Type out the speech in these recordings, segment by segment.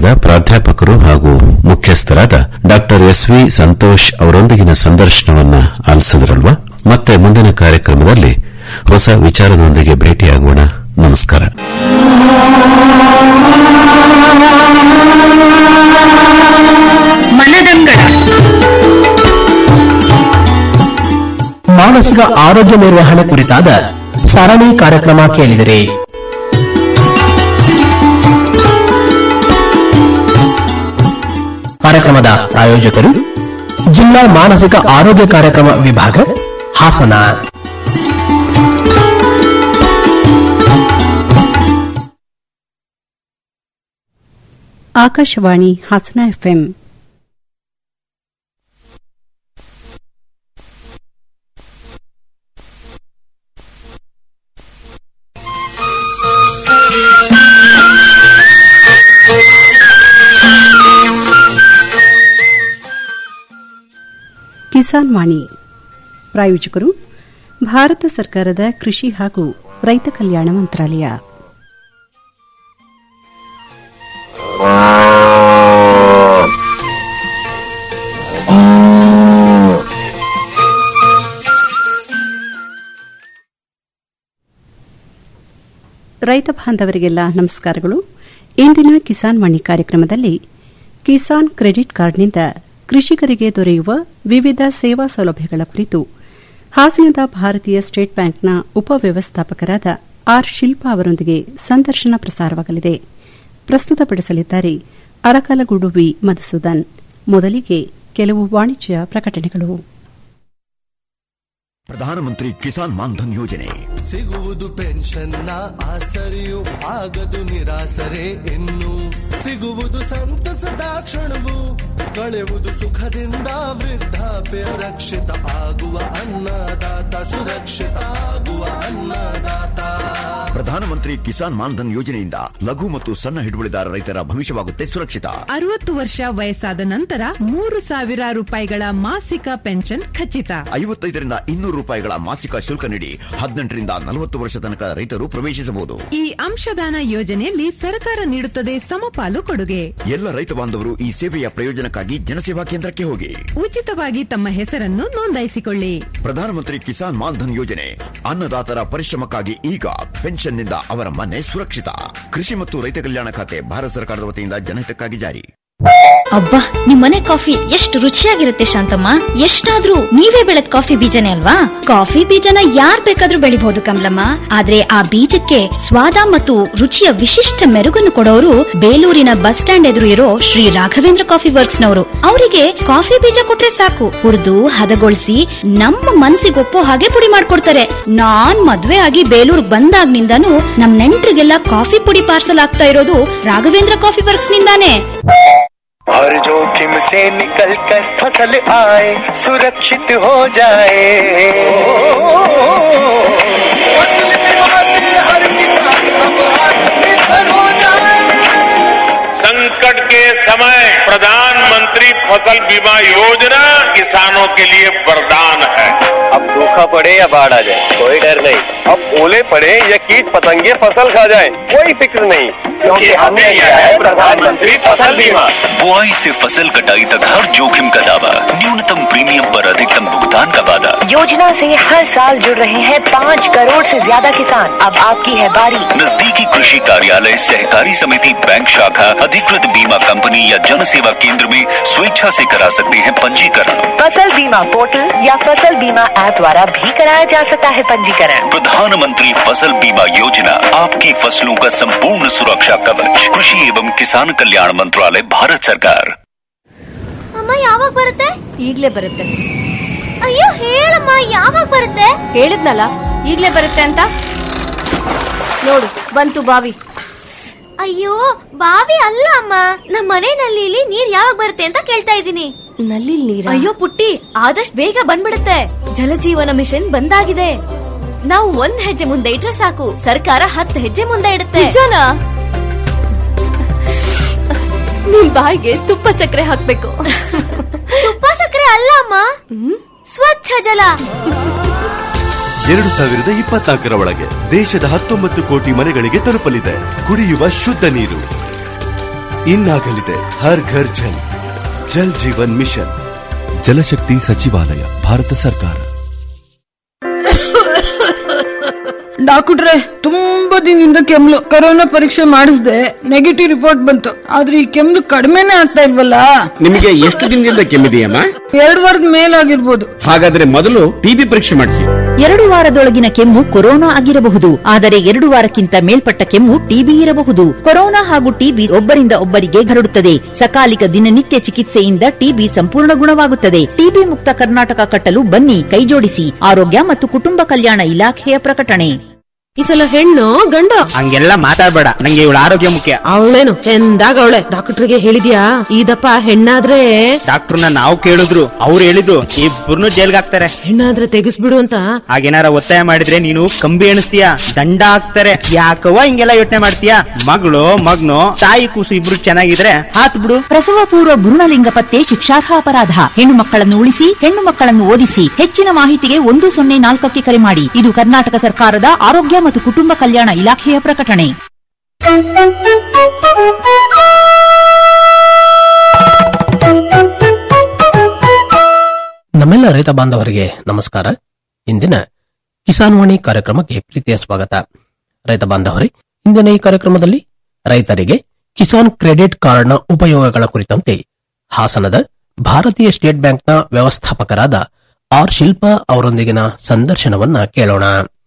ವಿಭಾಗದ ಪ್ರಾಧ್ಯಾಪಕರು ಹಾಗೂ ಮುಖ್ಯಸ್ಥರಾದ ಡಾ ಎಸ್ ವಿ ಸಂತೋಷ್ ಅವರೊಂದಿಗಿನ ಸಂದರ್ಶನವನ್ನ ಆಲಿಸಿದ್ರಲ್ವಾ ಮತ್ತೆ ಮುಂದಿನ ಕಾರ್ಯಕ್ರಮದಲ್ಲಿ ಹೊಸ ವಿಚಾರದೊಂದಿಗೆ ಭೇಟಿಯಾಗೋಣ ನಮಸ್ಕಾರ ಮನದಂಗಳ ಮಾನಸಿಕ ಆರೋಗ್ಯ ನಿರ್ವಹಣೆ ಕುರಿತಾದ ಸರಣಿ ಕಾರ್ಯಕ್ರಮ ಕೇಳಿದಿರಿ ಕಾರ್ಯಕ್ರಮದ ಪ್ರಾಯೋಜಕರು ಜಿಲ್ಲಾ ಮಾನಸಿಕ ಆರೋಗ್ಯ ಕಾರ್ಯಕ್ರಮ ವಿಭಾಗ ಹಾಸನ ಆಕಾಶವಾಣಿ ಹಾಸನ ಎಫ್ಎಂ ಕಿಸಾನ್ ವಾಣಿ ಪ್ರಾಯೋಜಕರು ಭಾರತ ಸರ್ಕಾರದ ಕೃಷಿ ಹಾಗೂ ರೈತ ಕಲ್ಯಾಣ ಮಂತ್ರಾಲಯ ರೈತ ಬಾಂಧವರಿಗೆಲ್ಲ ನಮಸ್ಕಾರಗಳು ಇಂದಿನ ಕಿಸಾನ್ ವಾಣಿ ಕಾರ್ಯಕ್ರಮದಲ್ಲಿ ಕಿಸಾನ್ ಕ್ರೆಡಿಟ್ ಕಾರ್ಡ್ನಿಂದ ಕೃಷಿಕರಿಗೆ ದೊರೆಯುವ ವಿವಿಧ ಸೇವಾ ಸೌಲಭ್ಯಗಳ ಕುರಿತು ಹಾಸನದ ಭಾರತೀಯ ಸ್ಟೇಟ್ ಬ್ಯಾಂಕ್ನ ಉಪವ್ಯವಸ್ಥಾಪಕರಾದ ಆರ್ ಶಿಲ್ಪಾ ಅವರೊಂದಿಗೆ ಸಂದರ್ಶನ ಪ್ರಸಾರವಾಗಲಿದೆ ಪ್ರಸ್ತುತಪಡಿಸಲಿದ್ದಾರೆ ಅರಕಲಗೂಡು ವಿ ಮಧುಸೂದನ್ ಮೊದಲಿಗೆ ಕೆಲವು ವಾಣಿಜ್ಯ ಪ್ರಕಟಣೆಗಳು ಪ್ರಧಾನಮಂತ್ರಿ ಕಿಸಾನ್ ಮಾನ್ಧನ್ ಯೋಜನೆ ಸಿಗುವುದು ಪೆನ್ಷನ್ನ ಆಸರೆಯು ಆಗದು ನಿರಾಸರೆ ಇನ್ನು ಸಿಗುವುದು ಸಂತಸದ ಕ್ಷಣವು ಕಳೆವುದು ಸುಖದಿಂದ ವೃದ್ಧಾಪ್ಯ ರಕ್ಷಿತ ಆಗುವ ಅನ್ನದಾತ ಸುರಕ್ಷಿತ ಆಗುವ ಅನ್ನದಾತ ಪ್ರಧಾನಮಂತ್ರಿ ಕಿಸಾನ್ ಮಾನ್ಧನ್ ಯೋಜನೆಯಿಂದ ಲಘು ಮತ್ತು ಸಣ್ಣ ಹಿಡುವಳಿದಾರ ರೈತರ ಭವಿಷ್ಯವಾಗುತ್ತೆ ಸುರಕ್ಷಿತ ಅರವತ್ತು ವರ್ಷ ವಯಸ್ಸಾದ ನಂತರ ಮೂರು ಸಾವಿರ ರೂಪಾಯಿಗಳ ಮಾಸಿಕ ಪೆನ್ಷನ್ ಖಚಿತ ಐವತ್ತೈದರಿಂದ ಇನ್ನೂರು ರೂಪಾಯಿಗಳ ಮಾಸಿಕ ಶುಲ್ಕ ನೀಡಿ ಹದಿನೆಂಟರಿಂದ ನಲವತ್ತು ವರ್ಷ ತನಕ ರೈತರು ಪ್ರವೇಶಿಸಬಹುದು ಈ ಅಂಶದಾನ ಯೋಜನೆಯಲ್ಲಿ ಸರ್ಕಾರ ನೀಡುತ್ತದೆ ಸಮಪಾಲು ಕೊಡುಗೆ ಎಲ್ಲ ರೈತ ಬಾಂಧವರು ಈ ಸೇವೆಯ ಪ್ರಯೋಜನಕ್ಕಾಗಿ ಜನಸೇವಾ ಕೇಂದ್ರಕ್ಕೆ ಹೋಗಿ ಉಚಿತವಾಗಿ ತಮ್ಮ ಹೆಸರನ್ನು ನೋಂದಾಯಿಸಿಕೊಳ್ಳಿ ಪ್ರಧಾನಮಂತ್ರಿ ಕಿಸಾನ್ ಮಾನ್ಧನ್ ಯೋಜನೆ ಅನ್ನದಾತರ ಪರಿಶ್ರಮಕ್ಕಾಗಿ ಈಗ ಪೆನ್ಷನ್ನಿಂದ ಅವರ ಮನೆ ಸುರಕ್ಷಿತ ಕೃಷಿ ಮತ್ತು ರೈತ ಕಲ್ಯಾಣ ಖಾತೆ ಭಾರತ ಸರ್ಕಾರದ ವತಿಯಿಂದ ಜನಹಿತಕ್ಕಾಗಿ ಜಾರಿ ಅಬ್ಬಾ ನಿಮ್ಮನೆ ಕಾಫಿ ಎಷ್ಟು ರುಚಿಯಾಗಿರುತ್ತೆ ಶಾಂತಮ್ಮ ಎಷ್ಟಾದ್ರೂ ನೀವೇ ಬೆಳೆದ ಕಾಫಿ ಬೀಜನೇ ಅಲ್ವಾ ಕಾಫಿ ಬೀಜನ ಯಾರ್ ಬೇಕಾದ್ರೂ ಬೆಳಿಬಹುದು ಕಮಲಮ್ಮ ಆದ್ರೆ ಆ ಬೀಜಕ್ಕೆ ಸ್ವಾದ ಮತ್ತು ರುಚಿಯ ವಿಶಿಷ್ಟ ಮೆರುಗನ್ನು ಕೊಡೋರು ಬೇಲೂರಿನ ಬಸ್ ಸ್ಟ್ಯಾಂಡ್ ಎದುರು ಇರೋ ಶ್ರೀ ರಾಘವೇಂದ್ರ ಕಾಫಿ ವರ್ಕ್ಸ್ ನವರು ಅವರಿಗೆ ಕಾಫಿ ಬೀಜ ಕೊಟ್ರೆ ಸಾಕು ಹುರಿದು ಹದಗೊಳಿಸಿ ನಮ್ಮ ಮನ್ಸಿಗೊಪ್ಪೋ ಹಾಗೆ ಪುಡಿ ಮಾಡ್ಕೊಡ್ತಾರೆ ನಾನ್ ಮದ್ವೆ ಆಗಿ ಬೇಲೂರ್ ಬಂದಾಗ್ನಿಂದಾನು ನಮ್ ನೆಂಟ್ರಿಗೆಲ್ಲ ಕಾಫಿ ಪುಡಿ ಪಾರ್ಸಲ್ ಆಗ್ತಾ ಇರೋದು ರಾಘವೇಂದ್ರ ಕಾಫಿ ವರ್ಕ್ಸ್ ನಿಂದಾನೇ हर जोखिम से निकल कर फसल आए सुरक्षित हो जाए फसल बीमा से हर किसान अब आत्मनिर्भर हो जाए संकट के समय प्रधानमंत्री फसल बीमा योजना किसानों के लिए वरदान है अब सूखा पड़े या बाढ़ आ जाए कोई डर नहीं अब ओले पड़े या कीट पतंगे फसल खा जाए कोई फिक्र नहीं क्योंकि हमने लिया है प्रधानमंत्री फसल बीमा बुआई से फसल कटाई तक हर जोखिम का दावा न्यूनतम प्रीमियम पर अधिकतम भुगतान का वादा योजना से हर साल जुड़ रहे हैं पाँच करोड़ से ज्यादा किसान अब आपकी है बारी नजदीकी कृषि कार्यालय सहकारी समिति बैंक शाखा अधिकृत बीमा कंपनी या जन सेवा केंद्र में स्वेच्छा से करा सकते हैं पंजीकरण फसल बीमा पोर्टल या फसल बीमा ऐप द्वारा भी कराया जा सकता है पंजीकरण प्रधानमंत्री फसल बीमा योजना आपकी फसलों का संपूर्ण सुरक्षा कवच कृषि एवं किसान कल्याण मंत्रालय भारत सरकार ಅಮ್ಮ ಯಾವಾಗ ಬರುತ್ತೆ ಈಗ್ಲೇ ಬರುತ್ತೆ ಅಯ್ಯೋ ಹೇಳಮ್ಮ ಯಾವಾಗ ಬರುತ್ತೆ ಹೇಳಿದ್ನಲ್ಲ ಈಗ್ಲೇ ಬರುತ್ತೆ ಅಂತ ನೋಡು ಬಂತು ಬಾವಿ ಅಯ್ಯೋ ಬಾವಿ ಅಲ್ಲ ಅಮ್ಮ ನಮ್ಮ ಮನೆ ನಲ್ಲಿಲಿ ನೀರ್ ಯಾವಾಗ ಬರುತ್ತೆ ಅಂತ ಕೇಳ್ತಾ ಇದ್ದೀನಿ ನಲ್ಲಿ ನೀರ ಅಯ್ಯೋ ಪುಟ್ಟಿ ಆದಷ್ಟು ಬೇಗ ಬಂದ್ಬಿಡುತ್ತೆ ಜಲಜೀವನ ಮಿಷನ್ ಬಂದಾಗಿದೆ ನಾವು ಒಂದ್ ಹೆಜ್ಜೆ ಮುಂದೆ ಇಟ್ರೆ ಸಾಕು ಸರ್ಕಾರ ಹತ್ತು ಹೆಜ್ಜೆ ಮುಂದೆ ಇಡುತ್ತೆ ನಿಜನಾ ನಿಮ್ ಬಾಯಿಗೆ ತುಪ್ಪ ಸಕ್ಕರೆ ಹಾಕ್ಬೇಕು ತುಪ್ಪ ಸಕ್ಕರೆ ಅಲ್ಲ ಅಮ್ಮ ಸ್ವಚ್ಛ ಜಲ ಎರಡು ಸಾವಿರದ ಇಪ್ಪತ್ನಾಲ್ಕರ ಒಳಗೆ ದೇಶದ ಹತ್ತೊಂಬತ್ತು ಕೋಟಿ ಮನೆಗಳಿಗೆ ತಲುಪಲಿದೆ ಕುಡಿಯುವ ಶುದ್ಧ ನೀರು ಇನ್ನಾಗಲಿದೆ ಹರ್ ಘರ್ ಜಲ್ ಜಲ್ ಜೀವನ್ ಮಿಷನ್ ಜಲಶಕ್ತಿ ಸಚಿವಾಲಯ ಭಾರತ ಸರ್ಕಾರ ಡಾಕ್ಟ್ರೆ ತುಂಬಾ ದಿನದಿಂದ ಕೆಮ್ಲು ಕೊರೋನಾ ಪರೀಕ್ಷೆ ಮಾಡಿಸ್ದೆ ನೆಗೆಟಿವ್ ರಿಪೋರ್ಟ್ ಬಂತು ಆದ್ರೆ ಈ ಕೆಮ್ಲು ಕಡಿಮೆನೇ ಆಗ್ತಾ ಇಲ್ವಲ್ಲ ನಿಮಗೆ ಎಷ್ಟು ದಿನದಿಂದ ಕೆಮ್ಮಿದೆಯಮ್ಮ ಎರಡು ವಾರದ ಮೇಲಾಗಿರ್ಬೋದು ಹಾಗಾದ್ರೆ ಮೊದಲು ಟಿಬಿ ಪರೀಕ್ಷೆ ಮಾಡಿಸಿ ಎರಡು ವಾರದೊಳಗಿನ ಕೆಮ್ಮು ಕೊರೋನಾ ಆಗಿರಬಹುದು ಆದರೆ ಎರಡು ವಾರಕ್ಕಿಂತ ಮೇಲ್ಪಟ್ಟ ಕೆಮ್ಮು ಟಿಬಿ ಇರಬಹುದು ಕೊರೋನಾ ಹಾಗೂ ಟಿಬಿ ಒಬ್ಬರಿಂದ ಒಬ್ಬರಿಗೆ ಹರಡುತ್ತದೆ ಸಕಾಲಿಕ ದಿನನಿತ್ಯ ಚಿಕಿತ್ಸೆಯಿಂದ ಟಿಬಿ ಸಂಪೂರ್ಣ ಗುಣವಾಗುತ್ತದೆ ಟಿಬಿ ಮುಕ್ತ ಕರ್ನಾಟಕ ಕಟ್ಟಲು ಬನ್ನಿ ಕೈಜೋಡಿಸಿ ಆರೋಗ್ಯ ಮತ್ತು ಕುಟುಂಬ ಕಲ್ಯಾಣ ಇಲಾಖೆಯ ಪ್ರಕಟಣೆ ಈ ಸಲ ಹೆಣ್ಣು ಗಂಡು ಹಂಗೆಲ್ಲ ಮಾತಾಡ್ಬೇಡ ನಂಗೆ ಇವಳ ಆರೋಗ್ಯ ಮುಖ್ಯ ಅವಳೇನು ಚಂದಾಗ ಅವಳೆ ಡಾಕ್ಟರ್ಗೆ ಹೇಳಿದ್ಯಾ ಇದಪ್ಪ ಹೆಣ್ಣಾದ್ರೆ ಡಾಕ್ಟರ್ನ ನಾವು ಕೇಳಿದ್ರು ಅವ್ರು ಹೇಳಿದ್ರು ಇಬ್ಬರನ್ನು ಜೈಲ್ಗೆ ಹಾಕ್ತಾರೆ ಹೆಣ್ಣಾದ್ರೆ ತೆಗಿಸ್ಬಿಡು ಅಂತ ಹಾಗೇನಾರ ಒತ್ತಾಯ ಮಾಡಿದ್ರೆ ನೀನು ಕಂಬಿ ಎಣಿಸ್ತೀಯ ದಂಡ ಹಾಕ್ತಾರೆ ಯಾಕವ್ವ ಹಿಂಗೆಲ್ಲ ಯೋಚನೆ ಮಾಡ್ತೀಯ ಮಗಳು ಮಗ್ನು ತಾಯಿ ಕೂಸು ಇಬ್ರು ಚೆನ್ನಾಗಿದ್ರೆ ಹಾತ್ ಬಿಡು ಪ್ರಸವ ಪೂರ್ವ ಭ್ರೂಣಲಿಂಗ ಪತ್ತೆ ಶಿಕ್ಷಾರ್ಹ ಅಪರಾಧ ಹೆಣ್ಣು ಮಕ್ಕಳನ್ನು ಉಳಿಸಿ ಹೆಣ್ಣು ಮಕ್ಕಳನ್ನು ಓದಿಸಿ ಹೆಚ್ಚಿನ ಮಾಹಿತಿಗೆ ಒಂದು ಸೊನ್ನೆ ನಾಲ್ಕಕ್ಕೆ ಕರೆ ಮಾಡಿ ಇದು ಕರ್ನಾಟಕ ಸರ್ಕಾರದ ಆರೋಗ್ಯ ಮತ್ತು ಕುಟುಂಬ ಕಲ್ಯಾಣ ಇಲಾಖೆಯ ಪ್ರಕಟಣೆ ನಮ್ಮೆಲ್ಲ ರೈತ ಬಾಂಧವರಿಗೆ ನಮಸ್ಕಾರ ಇಂದಿನ ಕಿಸಾನ್ ವಾಣಿ ಕಾರ್ಯಕ್ರಮಕ್ಕೆ ಪ್ರೀತಿಯ ಸ್ವಾಗತ ರೈತ ಬಾಂಧವರೇ ಇಂದಿನ ಈ ಕಾರ್ಯಕ್ರಮದಲ್ಲಿ ರೈತರಿಗೆ ಕಿಸಾನ್ ಕ್ರೆಡಿಟ್ ಕಾರ್ಡ್ನ ಉಪಯೋಗಗಳ ಕುರಿತಂತೆ ಹಾಸನದ ಭಾರತೀಯ ಸ್ಟೇಟ್ ಬ್ಯಾಂಕ್ನ ವ್ಯವಸ್ಥಾಪಕರಾದ ಆರ್ ಶಿಲ್ಪಾ ಅವರೊಂದಿಗಿನ ಸಂದರ್ಶನವನ್ನ ಕೇಳೋಣ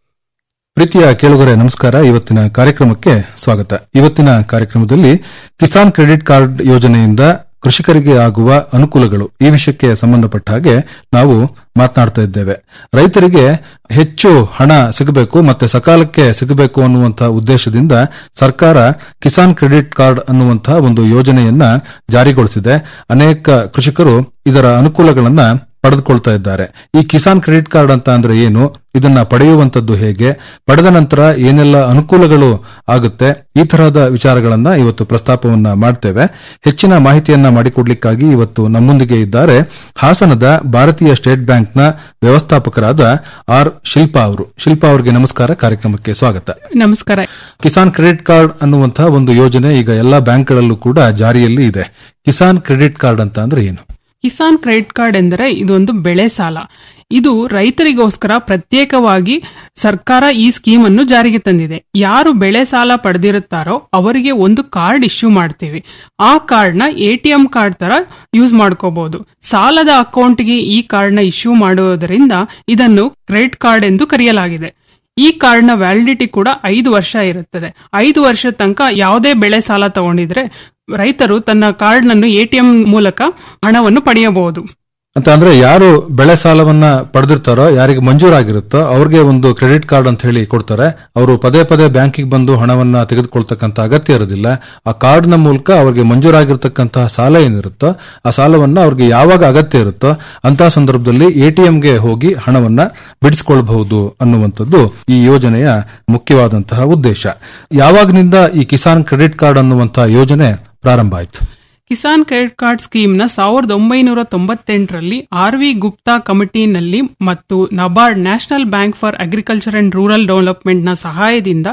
ಪ್ರೀತಿಯ ಕೇಳುಗರೆ ನಮಸ್ಕಾರ ಇವತ್ತಿನ ಕಾರ್ಯಕ್ರಮಕ್ಕೆ ಸ್ವಾಗತ ಇವತ್ತಿನ ಕಾರ್ಯಕ್ರಮದಲ್ಲಿ ಕಿಸಾನ್ ಕ್ರೆಡಿಟ್ ಕಾರ್ಡ್ ಯೋಜನೆಯಿಂದ ಕೃಷಿಕರಿಗೆ ಆಗುವ ಅನುಕೂಲಗಳು ಈ ವಿಷಯಕ್ಕೆ ಸಂಬಂಧಪಟ್ಟ ಹಾಗೆ ನಾವು ಮಾತನಾಡ್ತಾ ಇದ್ದೇವೆ ರೈತರಿಗೆ ಹೆಚ್ಚು ಹಣ ಸಿಗಬೇಕು ಮತ್ತೆ ಸಕಾಲಕ್ಕೆ ಸಿಗಬೇಕು ಅನ್ನುವಂತಹ ಉದ್ದೇಶದಿಂದ ಸರ್ಕಾರ ಕಿಸಾನ್ ಕ್ರೆಡಿಟ್ ಕಾರ್ಡ್ ಅನ್ನುವಂತಹ ಒಂದು ಯೋಜನೆಯನ್ನ ಜಾರಿಗೊಳಿಸಿದೆ ಅನೇಕ ಕೃಷಿಕರು ಇದರ ಅನುಕೂಲಗಳನ್ನ ಪಡೆದುಕೊಳ್ತಾ ಇದ್ದಾರೆ ಈ ಕಿಸಾನ್ ಕ್ರೆಡಿಟ್ ಕಾರ್ಡ್ ಅಂತ ಅಂದ್ರೆ ಏನು ಇದನ್ನ ಪಡೆಯುವಂತದ್ದು ಹೇಗೆ ಪಡೆದ ನಂತರ ಏನೆಲ್ಲ ಅನುಕೂಲಗಳು ಆಗುತ್ತೆ ಈ ತರಹದ ವಿಚಾರಗಳನ್ನ ಇವತ್ತು ಪ್ರಸ್ತಾಪವನ್ನ ಮಾಡ್ತೇವೆ ಹೆಚ್ಚಿನ ಮಾಹಿತಿಯನ್ನ ಮಾಡಿಕೊಡ್ಲಿಕ್ಕಾಗಿ ಇವತ್ತು ನಮ್ಮೊಂದಿಗೆ ಇದ್ದಾರೆ ಹಾಸನದ ಭಾರತೀಯ ಸ್ಟೇಟ್ ಬ್ಯಾಂಕ್ನ ವ್ಯವಸ್ಥಾಪಕರಾದ ಆರ್ ಶಿಲ್ಪಾ ಅವರು ಶಿಲ್ಪಾ ಅವರಿಗೆ ನಮಸ್ಕಾರ ಕಾರ್ಯಕ್ರಮಕ್ಕೆ ಸ್ವಾಗತ ನಮಸ್ಕಾರ ಕಿಸಾನ್ ಕ್ರೆಡಿಟ್ ಕಾರ್ಡ್ ಅನ್ನುವಂತಹ ಒಂದು ಯೋಜನೆ ಈಗ ಎಲ್ಲಾ ಬ್ಯಾಂಕ್ಗಳಲ್ಲೂ ಕೂಡ ಜಾರಿಯಲ್ಲಿ ಇದೆ ಕಿಸಾನ್ ಕ್ರೆಡಿಟ್ ಕಾರ್ಡ್ ಅಂತ ಅಂದ್ರೆ ಏನು ಕಿಸಾನ್ ಕ್ರೆಡಿಟ್ ಕಾರ್ಡ್ ಎಂದರೆ ಇದೊಂದು ಬೆಳೆ ಸಾಲ ಇದು ರೈತರಿಗೋಸ್ಕರ ಪ್ರತ್ಯೇಕವಾಗಿ ಸರ್ಕಾರ ಈ ಸ್ಕೀಮ್ ಅನ್ನು ಜಾರಿಗೆ ತಂದಿದೆ ಯಾರು ಬೆಳೆ ಸಾಲ ಪಡೆದಿರುತ್ತಾರೋ ಅವರಿಗೆ ಒಂದು ಕಾರ್ಡ್ ಇಶ್ಯೂ ಮಾಡ್ತೀವಿ ಆ ಕಾರ್ಡ್ ನ ಎಟಿಎಂ ಕಾರ್ಡ್ ತರ ಯೂಸ್ ಮಾಡ್ಕೋಬಹುದು ಸಾಲದ ಅಕೌಂಟ್ಗೆ ಈ ಕಾರ್ಡ್ ನ ಇಶ್ಯೂ ಮಾಡುವುದರಿಂದ ಇದನ್ನು ಕ್ರೆಡಿಟ್ ಕಾರ್ಡ್ ಎಂದು ಕರೆಯಲಾಗಿದೆ ಈ ಕಾರ್ಡ್ನ ವ್ಯಾಲಿಡಿಟಿ ಕೂಡ ಐದು ವರ್ಷ ಇರುತ್ತದೆ ಐದು ವರ್ಷ ತನಕ ಯಾವುದೇ ಬೆಳೆ ಸಾಲ ತಗೊಂಡಿದ್ರೆ ರೈತರು ತನ್ನ ಕಾರ್ಡ್ನನ್ನು ಎಟಿಎಂ ಮೂಲಕ ಹಣವನ್ನು ಪಡೆಯಬಹುದು ಅಂತ ಅಂದ್ರೆ ಯಾರು ಬೆಳೆ ಸಾಲವನ್ನ ಪಡೆದಿರ್ತಾರೋ ಯಾರಿಗೆ ಮಂಜೂರಾಗಿರುತ್ತೋ ಅವ್ರಿಗೆ ಒಂದು ಕ್ರೆಡಿಟ್ ಕಾರ್ಡ್ ಅಂತ ಹೇಳಿ ಕೊಡ್ತಾರೆ ಅವರು ಪದೇ ಪದೇ ಬ್ಯಾಂಕಿಗೆ ಬಂದು ಹಣವನ್ನ ತೆಗೆದುಕೊಳ್ತಕ್ಕಂತ ಅಗತ್ಯ ಇರೋದಿಲ್ಲ ಆ ಕಾರ್ಡ್ ನ ಮೂಲಕ ಅವ್ರಿಗೆ ಮಂಜೂರಾಗಿರ್ತಕ್ಕಂತಹ ಸಾಲ ಏನಿರುತ್ತೋ ಆ ಸಾಲವನ್ನ ಅವ್ರಿಗೆ ಯಾವಾಗ ಅಗತ್ಯ ಇರುತ್ತೋ ಅಂತಹ ಸಂದರ್ಭದಲ್ಲಿ ಎಟಿಎಂಗೆ ಹೋಗಿ ಹಣವನ್ನ ಬಿಡಿಸಿಕೊಳ್ಳಬಹುದು ಅನ್ನುವಂಥದ್ದು ಈ ಯೋಜನೆಯ ಮುಖ್ಯವಾದಂತಹ ಉದ್ದೇಶ ಯಾವಾಗಿನಿಂದ ಈ ಕಿಸಾನ್ ಕ್ರೆಡಿಟ್ ಕಾರ್ಡ್ ಅನ್ನುವಂತಹ ಯೋಜನೆ ಪ್ರಾರಂಭ ಆಯಿತು ಕಿಸಾನ್ ಕ್ರೆಡಿಟ್ ಕಾರ್ಡ್ ಸ್ಕೀಮ್ನ ಸಾವಿರದ ಒಂಬೈನೂರ ತೊಂಬತ್ತೆಂಟರಲ್ಲಿ ಆರ್ ವಿ ಗುಪ್ತಾ ಕಮಿಟಿನಲ್ಲಿ ಮತ್ತು NABARD national bank for agriculture and rural ಡೆವಲಪ್ಮೆಂಟ್ನ ಸಹಾಯದಿಂದ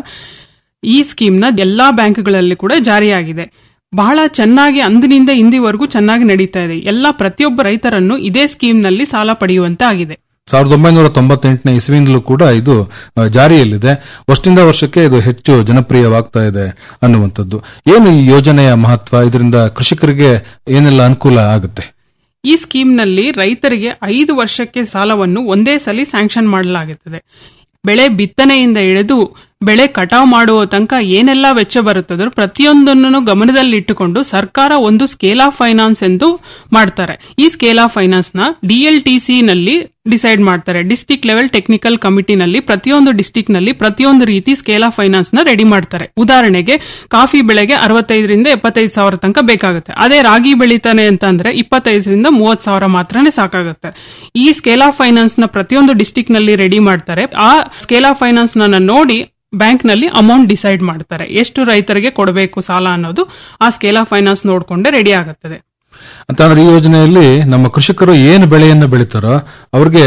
ಈ ಸ್ಕೀಮ್ನ ಎಲ್ಲಾ ಬ್ಯಾಂಕ್ಗಳಲ್ಲಿ ಕೂಡ ಜಾರಿಯಾಗಿದೆ ಬಹಳ ಚೆನ್ನಾಗಿ ಅಂದಿನಿಂದ ಇಂದಿವರೆಗೂ ಚೆನ್ನಾಗಿ ನಡೀತಾ ಇದೆ ಎಲ್ಲ ಪ್ರತಿಯೊಬ್ಬ ರೈತರನ್ನು ಇದೇ ಸ್ಕೀಮ್ನಲ್ಲಿ ಸಾಲ ಪಡೆಯುವಂತೆ ಆಗಿದೆ ಸಾವಿರದ ಒಂಬೈನೂರ ತೊಂಬತ್ತೆಂಟನೇ ಇಸ್ವಿಯಿಂದಲೂ ಕೂಡ ಇದು ಆ, ಜಾರಿಯಲ್ಲಿದೆ ವರ್ಷದಿಂದ ವರ್ಷಕ್ಕೆ ಇದು ಹೆಚ್ಚು ಜನಪ್ರಿಯವಾಗ್ತಾ ಇದೆ ಅನ್ನುವಂಥದ್ದು ಏನು ಈ ಯೋಜನೆಯ ಮಹತ್ವ ಇದರಿಂದ ಕೃಷಿಕರಿಗೆ ಏನೆಲ್ಲ ಅನುಕೂಲ ಆಗುತ್ತೆ ಈ ಸ್ಕೀಮ್ನಲ್ಲಿ ರೈತರಿಗೆ ಐದು ವರ್ಷಕ್ಕೆ ಸಾಲವನ್ನು ಒಂದೇ ಸಲ ಸ್ಯಾಂಕ್ಷನ್ ಮಾಡಲಾಗುತ್ತದೆ ಬೆಳೆ ಬಿತ್ತನೆಯಿಂದ ಹಿಡಿದು ಬೆಳೆ ಕಟಾವು ಮಾಡುವ ತನಕ ಏನೆಲ್ಲ ವೆಚ್ಚ ಬರುತ್ತದೋ ಪ್ರತಿಯೊಂದನ್ನು ಗಮನದಲ್ಲಿಟ್ಟುಕೊಂಡು ಸರ್ಕಾರ ಒಂದು ಸ್ಕೇಲ್ ಆಫ್ ಫೈನಾನ್ಸ್ ಎಂದು ಮಾಡ್ತಾರೆ ಈ ಸ್ಕೇಲ್ ಆಫ್ ಫೈನಾನ್ಸ್ ನ ಡಿಎಲ್ಟಿಸಿ ನಲ್ಲಿ ಡಿಸೈಡ್ ಮಾಡ್ತಾರೆ ಡಿಸ್ಟಿಕ್ ಲೆವೆಲ್ ಟೆಕ್ನಿಕಲ್ ಕಮಿಟಿನಲ್ಲಿ ಪ್ರತಿಯೊಂದು ಡಿಸ್ಟಿಕ್ ನಲ್ಲಿ ಪ್ರತಿಯೊಂದು ರೀತಿ ಸ್ಕೇಲ್ ಆಫ್ ಫೈನಾನ್ಸ್ ನ ರೆಡಿ ಮಾಡ್ತಾರೆ ಉದಾಹರಣೆಗೆ ಕಾಫಿ ಬೆಳೆಗೆ ಅರವತ್ತೈದರಿಂದ ಎಪ್ಪತ್ತೈದು ಸಾವಿರ ತನಕ ಬೇಕಾಗುತ್ತೆ ಅದೇ ರಾಗಿ ಬೆಳಿತಾನೆ ಅಂತ ಅಂದ್ರೆ ಇಪ್ಪತ್ತೈದರಿಂದ ಮೂವತ್ ಸಾವಿರ ಮಾತ್ರನೇ ಸಾಕಾಗುತ್ತೆ ಈ ಸ್ಕೇಲ್ ಆಫ್ ಫೈನಾನ್ಸ್ ನ ಪ್ರತಿಯೊಂದು ಡಿಸ್ಟಿಕ್ ನಲ್ಲಿ ರೆಡಿ ಮಾಡ್ತಾರೆ ಆ ಸ್ಕೇಲ್ ಆಫ್ ಫೈನಾನ್ಸ್ ನ ನೋಡಿ ಬ್ಯಾಂಕ್ ನಲ್ಲಿ ಅಮೌಂಟ್ ಡಿಸೈಡ್ ಮಾಡ್ತಾರೆ ಎಷ್ಟು ರೈತರಿಗೆ ಕೊಡಬೇಕು ಸಾಲ ಅನ್ನೋದು ಆ ಸ್ಕೇಲ್ ಆಫ್ ಫೈನಾನ್ಸ್ ನೋಡ್ಕೊಂಡೆ ರೆಡಿ ಆಗುತ್ತದೆ ಅಂತಂದ್ರೆ ಈ ಯೋಜನೆಯಲ್ಲಿ ನಮ್ಮ ಕೃಷಿಕರು ಏನು ಬೆಳೆಯನ್ನು ಬೆಳೀತಾರೋ ಅವ್ರಿಗೆ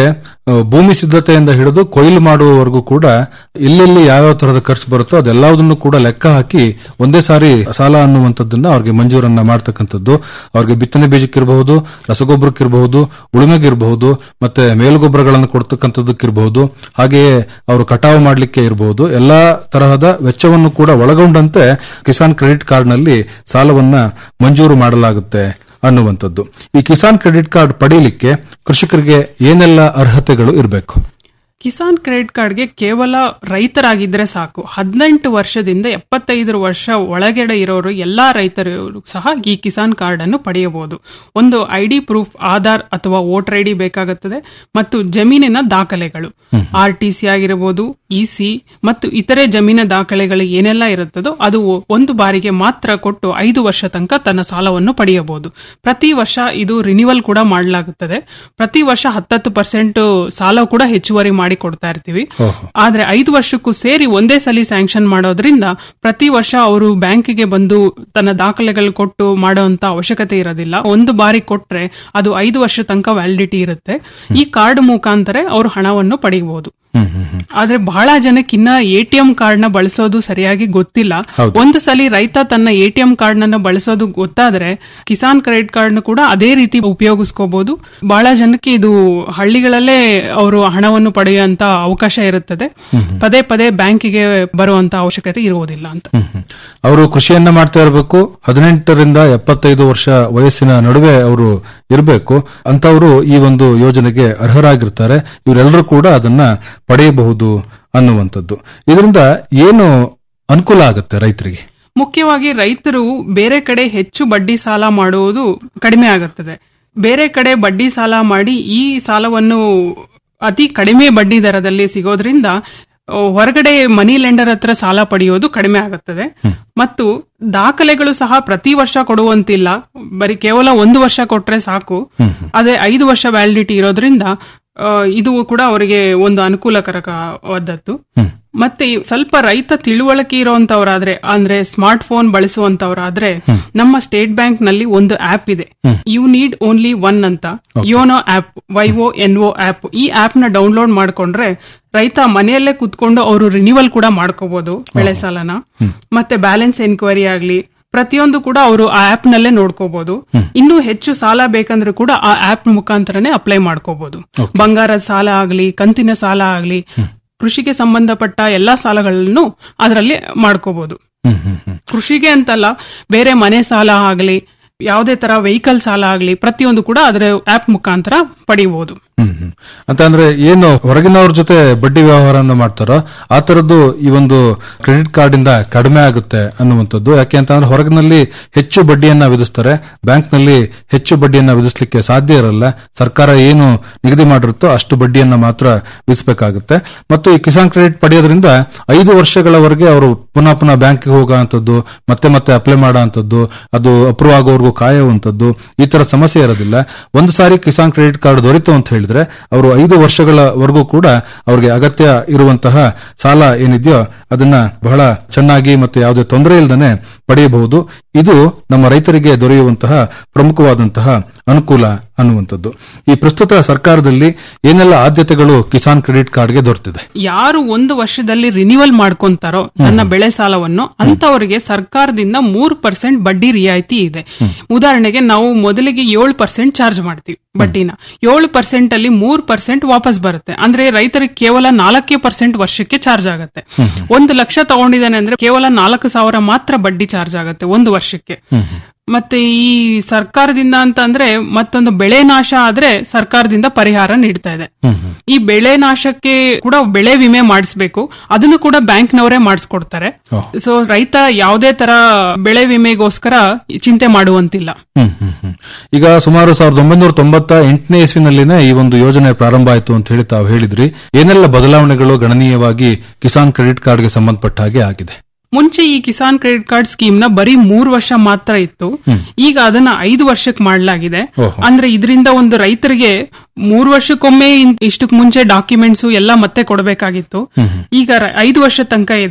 ಆ, ಭೂಮಿ ಸಿದ್ಧತೆಯಿಂದ ಹಿಡಿದು ಕೊಯ್ಲು ಮಾಡುವವರೆಗೂ ಕೂಡ ಎಲ್ಲೆಲ್ಲಿ ಯಾವ್ಯಾವ ತರಹದ ಖರ್ಚು ಬರುತ್ತೋ ಅದೆಲ್ಲದನ್ನು ಕೂಡ ಲೆಕ್ಕ ಹಾಕಿ ಒಂದೇ ಸಾರಿ ಸಾಲ ಅನ್ನುವಂಥದ್ದನ್ನ ಅವ್ರಿಗೆ ಮಂಜೂರನ್ನ ಮಾಡ್ತಕ್ಕಂಥದ್ದು ಅವ್ರಿಗೆ ಬಿತ್ತನೆ ಬೀಜಕ್ಕಿರಬಹುದು ರಸಗೊಬ್ಬರಕ್ಕಿರಬಹುದು ಉಳುಮೆಗಿರಬಹುದು ಮತ್ತೆ ಮೇಲುಗೊಬ್ಬರಗಳನ್ನು ಕೊಡ್ತಕ್ಕಂಥದ್ದಕ್ಕಿರಬಹುದು ಹಾಗೆಯೇ ಅವರು ಕಟಾವು ಮಾಡಲಿಕ್ಕೆ ಇರಬಹುದು ಎಲ್ಲಾ ತರಹದ ವೆಚ್ಚವನ್ನು ಕೂಡ ಒಳಗೊಂಡಂತೆ ಕಿಸಾನ್ ಕ್ರೆಡಿಟ್ ಕಾರ್ಡ್ ನಲ್ಲಿ ಸಾಲವನ್ನ ಮಂಜೂರು ಮಾಡಲಾಗುತ್ತೆ ಅನ್ನುವಂಥದ್ದು ಈ ಕಿಸಾನ್ ಕ್ರೆಡಿಟ್ ಕಾರ್ಡ್ ಪಡೆಯಲಿಕ್ಕೆ ಕೃಷಿಕರಿಗೆ ಏನೆಲ್ಲ ಅರ್ಹತೆಗಳು ಇರಬೇಕು ಕಿಸಾನ್ ಕ್ರೆಡಿಟ್ ಕಾರ್ಡ್ಗೆ ಕೇವಲ ರೈತರಾಗಿದ್ರೆ ಸಾಕು ಹದಿನೆಂಟು ವರ್ಷದಿಂದ ಎಪ್ಪತ್ತೈದು ವರ್ಷ ಒಳಗಡೆ ಇರೋರು ಎಲ್ಲಾ ರೈತರು ಸಹ ಈ ಕಿಸಾನ್ ಕಾರ್ಡ್ ಅನ್ನು ಪಡೆಯಬಹುದು ಒಂದು ಐಡಿ ಪ್ರೂಫ್ ಆಧಾರ್ ಅಥವಾ ವೋಟರ್ ಐಡಿ ಬೇಕಾಗುತ್ತದೆ ಮತ್ತು ಜಮೀನಿನ ದಾಖಲೆಗಳು ಆರ್ ಟಿ ಸಿ ಆಗಿರಬಹುದು ಇಸಿ ಮತ್ತು ಇತರೆ ಜಮೀನ ದಾಖಲೆಗಳು ಏನೆಲ್ಲ ಇರುತ್ತದೋ ಅದು ಒಂದು ಬಾರಿಗೆ ಮಾತ್ರ ಕೊಟ್ಟು ಐದು ವರ್ಷ ತನಕ ತನ್ನ ಸಾಲವನ್ನು ಪಡೆಯಬಹುದು ಪ್ರತಿ ವರ್ಷ ಇದು ರಿನಿವಲ್ ಕೂಡ ಮಾಡಲಾಗುತ್ತದೆ ಪ್ರತಿ ವರ್ಷ ಹತ್ತತ್ತು ಪರ್ಸೆಂಟ್ ಸಾಲ ಕೂಡ ಹೆಚ್ಚುವರಿ ಮಾಡಿ ಕೊಡ್ತಾ ಇರ್ತೀವಿ ಆದ್ರೆ ಐದು ವರ್ಷಕ್ಕೂ ಸೇರಿ ಒಂದೇ ಸಲ ಸ್ಯಾಂಕ್ಷನ್ ಮಾಡೋದ್ರಿಂದ ಪ್ರತಿ ವರ್ಷ ಅವರು ಬ್ಯಾಂಕಿಗೆ ಬಂದು ತನ್ನ ದಾಖಲೆಗಳು ಕೊಟ್ಟು ಮಾಡುವಂತ ಅವಶ್ಯಕತೆ ಇರೋದಿಲ್ಲ ಒಂದು ಬಾರಿ ಕೊಟ್ರೆ ಅದು ಐದು ವರ್ಷ ತನಕ ವ್ಯಾಲಿಡಿಟಿ ಇರುತ್ತೆ ಈ ಕಾರ್ಡ್ ಮುಖಾಂತರ ಅವರು ಹಣವನ್ನು ಪಡೆಯಬಹುದು ಆದ್ರೆ ಬಹಳ ಜನಕ್ಕೆ ಇನ್ನ ಎಟಿಎಂ ಕಾರ್ಡ್ ನ ಬಳಸೋದು ಸರಿಯಾಗಿ ಗೊತ್ತಿಲ್ಲ ಒಂದು ಸಲ ರೈತ ತನ್ನ ಎಟಿಎಂ ಕಾರ್ಡ್ ನನ್ನ ಬಳಸೋದು ಗೊತ್ತಾದ್ರೆ ಕಿಸಾನ್ ಕ್ರೆಡಿಟ್ ಕಾರ್ಡ್ ಕೂಡ ಅದೇ ರೀತಿ ಉಪಯೋಗಿಸ್ಕೋಬಹುದು ಬಹಳ ಜನಕ್ಕೆ ಇದು ಹಳ್ಳಿಗಳಲ್ಲೇ ಅವರು ಹಣವನ್ನು ಪಡೆಯುವಂತ ಅವಕಾಶ ಇರುತ್ತದೆ ಪದೇ ಪದೇ ಬ್ಯಾಂಕಿಗೆ ಬರುವಂತ ಅವಶ್ಯಕತೆ ಇರುವುದಿಲ್ಲ ಅಂತ ಅವರು ಕೃಷಿಯನ್ನ ಮಾಡ್ತಾ ಇರಬೇಕು ಹದಿನೆಂಟರಿಂದ ಎಪ್ಪತ್ತೈದು ವರ್ಷ ವಯಸ್ಸಿನ ನಡುವೆ ಅವರು ಇರಬೇಕು ಅಂತವರು ಈ ಒಂದು ಯೋಜನೆಗೆ ಅರ್ಹರಾಗಿರ್ತಾರೆ ಇವರೆಲ್ಲರೂ ಕೂಡ ಅದನ್ನ ಪಡೆಯಬಹುದು ಅನ್ನುವಂಥದ್ದು ಇದರಿಂದ ಏನು ಅನುಕೂಲ ಆಗುತ್ತೆ ರೈತರಿಗೆ ಮುಖ್ಯವಾಗಿ ರೈತರು ಬೇರೆ ಕಡೆ ಹೆಚ್ಚು ಬಡ್ಡಿ ಸಾಲ ಮಾಡುವುದು ಕಡಿಮೆ ಆಗುತ್ತದೆ ಬೇರೆ ಕಡೆ ಬಡ್ಡಿ ಸಾಲ ಮಾಡಿ ಈ ಸಾಲವನ್ನು ಅತಿ ಕಡಿಮೆ ಬಡ್ಡಿ ದರದಲ್ಲಿ ಸಿಗೋದ್ರಿಂದ ಆ, ಹೊರಗಡೆ ಮನಿ ಲೆಂಡರ್ ಹತ್ರ ಸಾಲ ಪಡೆಯೋದು ಕಡಿಮೆ ಆಗುತ್ತದೆ ಮತ್ತು ದಾಖಲೆಗಳು ಸಹ ಪ್ರತಿ ವರ್ಷ ಕೊಡುವಂತಿಲ್ಲ ಬರೀ ಕೇವಲ ಒಂದು ವರ್ಷ ಕೊಟ್ರೆ ಸಾಕು ಅದೇ ಐದು ವರ್ಷ ವ್ಯಾಲಿಡಿಟಿ ಇರೋದ್ರಿಂದ ಆ, ಇದು ಕೂಡ ಅವರಿಗೆ ಒಂದು ಅನುಕೂಲಕರವಾದದ್ದು ಮತ್ತೆ ಈ ಸ್ವಲ್ಪ ರೈತ ತಿಳುವಳಿಕೆ ಇರುವಂತವರಾದ್ರೆ ಅಂದ್ರೆ ಸ್ಮಾರ್ಟ್ ಫೋನ್ ಬಳಸುವಂತವರಾದ್ರೆ ನಮ್ಮ ಸ್ಟೇಟ್ ಬ್ಯಾಂಕ್ ನಲ್ಲಿ ಒಂದು ಆಪ್ ಇದೆ ಯು ನೀಡ್ ಓನ್ಲಿ ಒನ್ ಅಂತ YONO app Y O N O app ಈ ಆಪ್ ನ ಡೌನ್ಲೋಡ್ ಮಾಡ್ಕೊಂಡ್ರೆ ರೈತ ಮನೆಯಲ್ಲೇ ಕುತ್ಕೊಂಡು ಅವರು ರಿನಿವಲ್ ಕೂಡ ಮಾಡ್ಕೋಬಹುದು ಬೆಳೆ ಸಾಲನ ಮತ್ತೆ ಬ್ಯಾಲೆನ್ಸ್ ಎನ್ಕ್ವೈರಿ ಆಗ್ಲಿ ಪ್ರತಿಯೊಂದು ಕೂಡ ಅವರು ಆ ಆಪ್ ನಲ್ಲೇ ನೋಡ್ಕೋಬಹುದು ಇನ್ನೂ ಹೆಚ್ಚು ಸಾಲ ಬೇಕಂದ್ರೆ ಕೂಡ ಆ ಆಪ್ ಮುಖಾಂತರನೇ ಅಪ್ಲೈ ಮಾಡ್ಕೋಬಹುದು ಬಂಗಾರದ ಸಾಲ ಆಗ್ಲಿ ಕಂತಿನ ಸಾಲ ಆಗ್ಲಿ ಕೃಷಿಗೆ ಸಂಬಂಧಪಟ್ಟ ಎಲ್ಲಾ ಸಾಲಗಳನ್ನು ಅದರಲ್ಲಿ ಮಾಡ್ಕೋಬಹುದು ಕೃಷಿಗೆ ಅಂತಲ್ಲ ಬೇರೆ ಮನೆ ಸಾಲ ಆಗ್ಲಿ ಯಾವುದೇ ತರ ವೆಹಿಕಲ್ ಸಾಲ ಆಗ್ಲಿ ಪ್ರತಿಯೊಂದು ಕೂಡ ಅದರ ಆಪ್ ಮುಖಾಂತರ ಪಡೆಯಬಹುದು ಹ್ಮ್ ಹ್ಮ್. ಅಂತ ಅಂದ್ರೆ ಏನು ಹೊರಗಿನವ್ರ ಜೊತೆ ಬಡ್ಡಿ ವ್ಯವಹಾರನ ಮಾಡ್ತಾರೋ ಆ ತರದ್ದು ಈ ಒಂದು ಕ್ರೆಡಿಟ್ ಕಾರ್ಡ್ ಇಂದ ಕಡಿಮೆ ಆಗುತ್ತೆ ಅನ್ನುವಂಥದ್ದು ಯಾಕೆ ಅಂತ ಅಂದ್ರೆ ಹೊರಗಿನಲ್ಲಿ ಹೆಚ್ಚು ಬಡ್ಡಿಯನ್ನ ವಿಧಿಸ್ತಾರೆ ಬ್ಯಾಂಕ್ ನಲ್ಲಿ ಹೆಚ್ಚು ಬಡ್ಡಿಯನ್ನ ವಿಧಿಸ್ಲಿಕ್ಕೆ ಸಾಧ್ಯ ಇರಲ್ಲ ಸರ್ಕಾರ ಏನು ನಿಗದಿ ಮಾಡಿರುತ್ತೋ ಅಷ್ಟು ಬಡ್ಡಿಯನ್ನ ಮಾತ್ರ ವಿಧಿಸಬೇಕಾಗುತ್ತೆ ಮತ್ತು ಈ ಕಿಸಾನ್ ಕ್ರೆಡಿಟ್ ಪಡೆಯೋದ್ರಿಂದ ಐದು ವರ್ಷಗಳವರೆಗೆ ಅವರು ಪುನಃ ಪುನಃ ಬ್ಯಾಂಕ್ಗೆ ಹೋಗುವಂತದ್ದು ಮತ್ತೆ ಮತ್ತೆ ಅಪ್ಲೈ ಮಾಡುವಂತದ್ದು ಅದು ಅಪ್ರೂವ್ ಆಗೋವರೆಗೂ ಕಾಯುವಂತದ್ದು ಈ ತರ ಸಮಸ್ಯೆ ಇರೋದಿಲ್ಲ ಒಂದು ಸಾರಿ ಕಿಸಾನ್ ಕ್ರೆಡಿಟ್ ಕಾರ್ಡ್ ದೊರೆತು ಅಂತ ಹೇಳಿದ್ರೆ ಅವರು ಐದು ವರ್ಷಗಳವರೆಗೂ ಕೂಡ ಅವರಿಗೆ ಅಗತ್ಯ ಇರುವಂತಹ ಸಾಲ ಏನಿದೆಯೋ ಅದನ್ನ ಬಹಳ ಚೆನ್ನಾಗಿ ಮತ್ತೆ ಯಾವುದೇ ತೊಂದರೆ ಇಲ್ಲದೆ ಪಡೆಯಬಹುದು ಇದು ನಮ್ಮ ರೈತರಿಗೆ ದೊರೆಯುವಂತಹ ಪ್ರಮುಖವಾದಂತಹ ಅನುಕೂಲ ಅನ್ನುವಂಥದ್ದು ಈ ಪ್ರಸ್ತುತ ಸರ್ಕಾರದಲ್ಲಿ ಏನೆಲ್ಲ ಆದ್ಯತೆಗಳು ಕಿಸಾನ್ ಕ್ರೆಡಿಟ್ ಕಾರ್ಡ್ಗೆ ದೊರೆತಿದೆ ಯಾರು ಒಂದು ವರ್ಷದಲ್ಲಿ ರಿನಿವಲ್ ಮಾಡ್ಕೊಂತಾರೋ ತನ್ನ ಬೆಳೆ ಸಾಲವನ್ನು ಅಂತವರಿಗೆ ಸರ್ಕಾರದಿಂದ ಮೂರು ಪರ್ಸೆಂಟ್ ಬಡ್ಡಿ ರಿಯಾಯಿತಿ ಇದೆ ಉದಾಹರಣೆಗೆ ನಾವು ಮೊದಲಿಗೆ ಏಳು ಪರ್ಸೆಂಟ್ ಚಾರ್ಜ್ ಮಾಡ್ತೀವಿ ಬಡ್ಡಿನ ಏಳು ಪರ್ಸೆಂಟ್ ಅಲ್ಲಿ ಮೂರ್ ಪರ್ಸೆಂಟ್ ವಾಪಸ್ ಬರುತ್ತೆ ಅಂದ್ರೆ ರೈತರಿಗೆ ಕೇವಲ ನಾಲ್ಕೇ ಪರ್ಸೆಂಟ್ ವರ್ಷಕ್ಕೆ ಚಾರ್ಜ್ ಆಗುತ್ತೆ ಒಂದು ಲಕ್ಷ ತಗೊಂಡಿದ್ದಾನೆ ಅಂದ್ರೆ ಕೇವಲ ನಾಲ್ಕು ಸಾವಿರ ಮಾತ್ರ ಬಡ್ಡಿ ಚಾರ್ಜ್ ಆಗುತ್ತೆ ಒಂದು ವರ್ಷಕ್ಕೆ ಮತ್ತೆ ಈ ಸರ್ಕಾರದಿಂದ ಅಂತ ಅಂದ್ರೆ ಮತ್ತೊಂದು ಬೆಳೆ ನಾಶ ಆದ್ರೆ ಸರ್ಕಾರದಿಂದ ಪರಿಹಾರ ನೀಡ್ತಾ ಇದೆ ಈ ಬೆಳೆ ನಾಶಕ್ಕೆ ಕೂಡ ಬೆಳೆ ವಿಮೆ ಮಾಡಿಸ್ಬೇಕು ಅದನ್ನು ಕೂಡ ಬ್ಯಾಂಕ್ನವರೇ ಮಾಡಿಸ್ಕೊಡ್ತಾರೆ ಸೊ ರೈತ ಯಾವುದೇ ತರ ಬೆಳೆ ವಿಮೆಗೋಸ್ಕರ ಚಿಂತೆ ಮಾಡುವಂತಿಲ್ಲ ಹ್ಮ್, ಹ್ಮ್, ಹ್ಮ್. ಈಗ ಸುಮಾರು ಸಾವಿರದ ಒಂಬೈನೂರ ತೊಂಬತ್ತ ಎಂಟನೇ ಇಸ್ವಿನಲ್ಲಿನೇ ಈ ಒಂದು ಯೋಜನೆ ಪ್ರಾರಂಭ ಆಯಿತು ಅಂತ ಹೇಳಿ ತಾವು ಹೇಳಿದ್ರಿ ಏನೆಲ್ಲ ಬದಲಾವಣೆಗಳು ಗಣನೀಯವಾಗಿ ಕಿಸಾನ್ ಕ್ರೆಡಿಟ್ ಕಾರ್ಡ್ಗೆ ಸಂಬಂಧಪಟ್ಟ ಹಾಗೆ ಆಗಿದೆ ಮುಂಚೆ ಈ ಕಿಸಾನ್ ಕ್ರೆಡಿಟ್ ಕಾರ್ಡ್ ಸ್ಕೀಮ್ ನ ಬರೀ ಮೂರು ವರ್ಷ ಮಾತ್ರ ಇತ್ತು ಈಗ ಅದನ್ನ ಐದು ವರ್ಷಕ್ಕೆ ಮಾಡಲಾಗಿದೆ ಓಹೋ. ಅಂದ್ರೆ ಇದರಿಂದ ಒಂದು ರೈತರಿಗೆ ಮೂರು ವರ್ಷಕ್ಕೊಮ್ಮೆ ಇನ್- ಇಷ್ಟಕ್ ಮುಂಚೆ ಡಾಕ್ಯುಮೆಂಟ್ಸ್ ಎಲ್ಲ ಮತ್ತೆ ಕೊಡಬೇಕಾಗಿತ್ತು ಈಗ ರ- ಐದು ವರ್ಷ ತನಕ ಇದೆ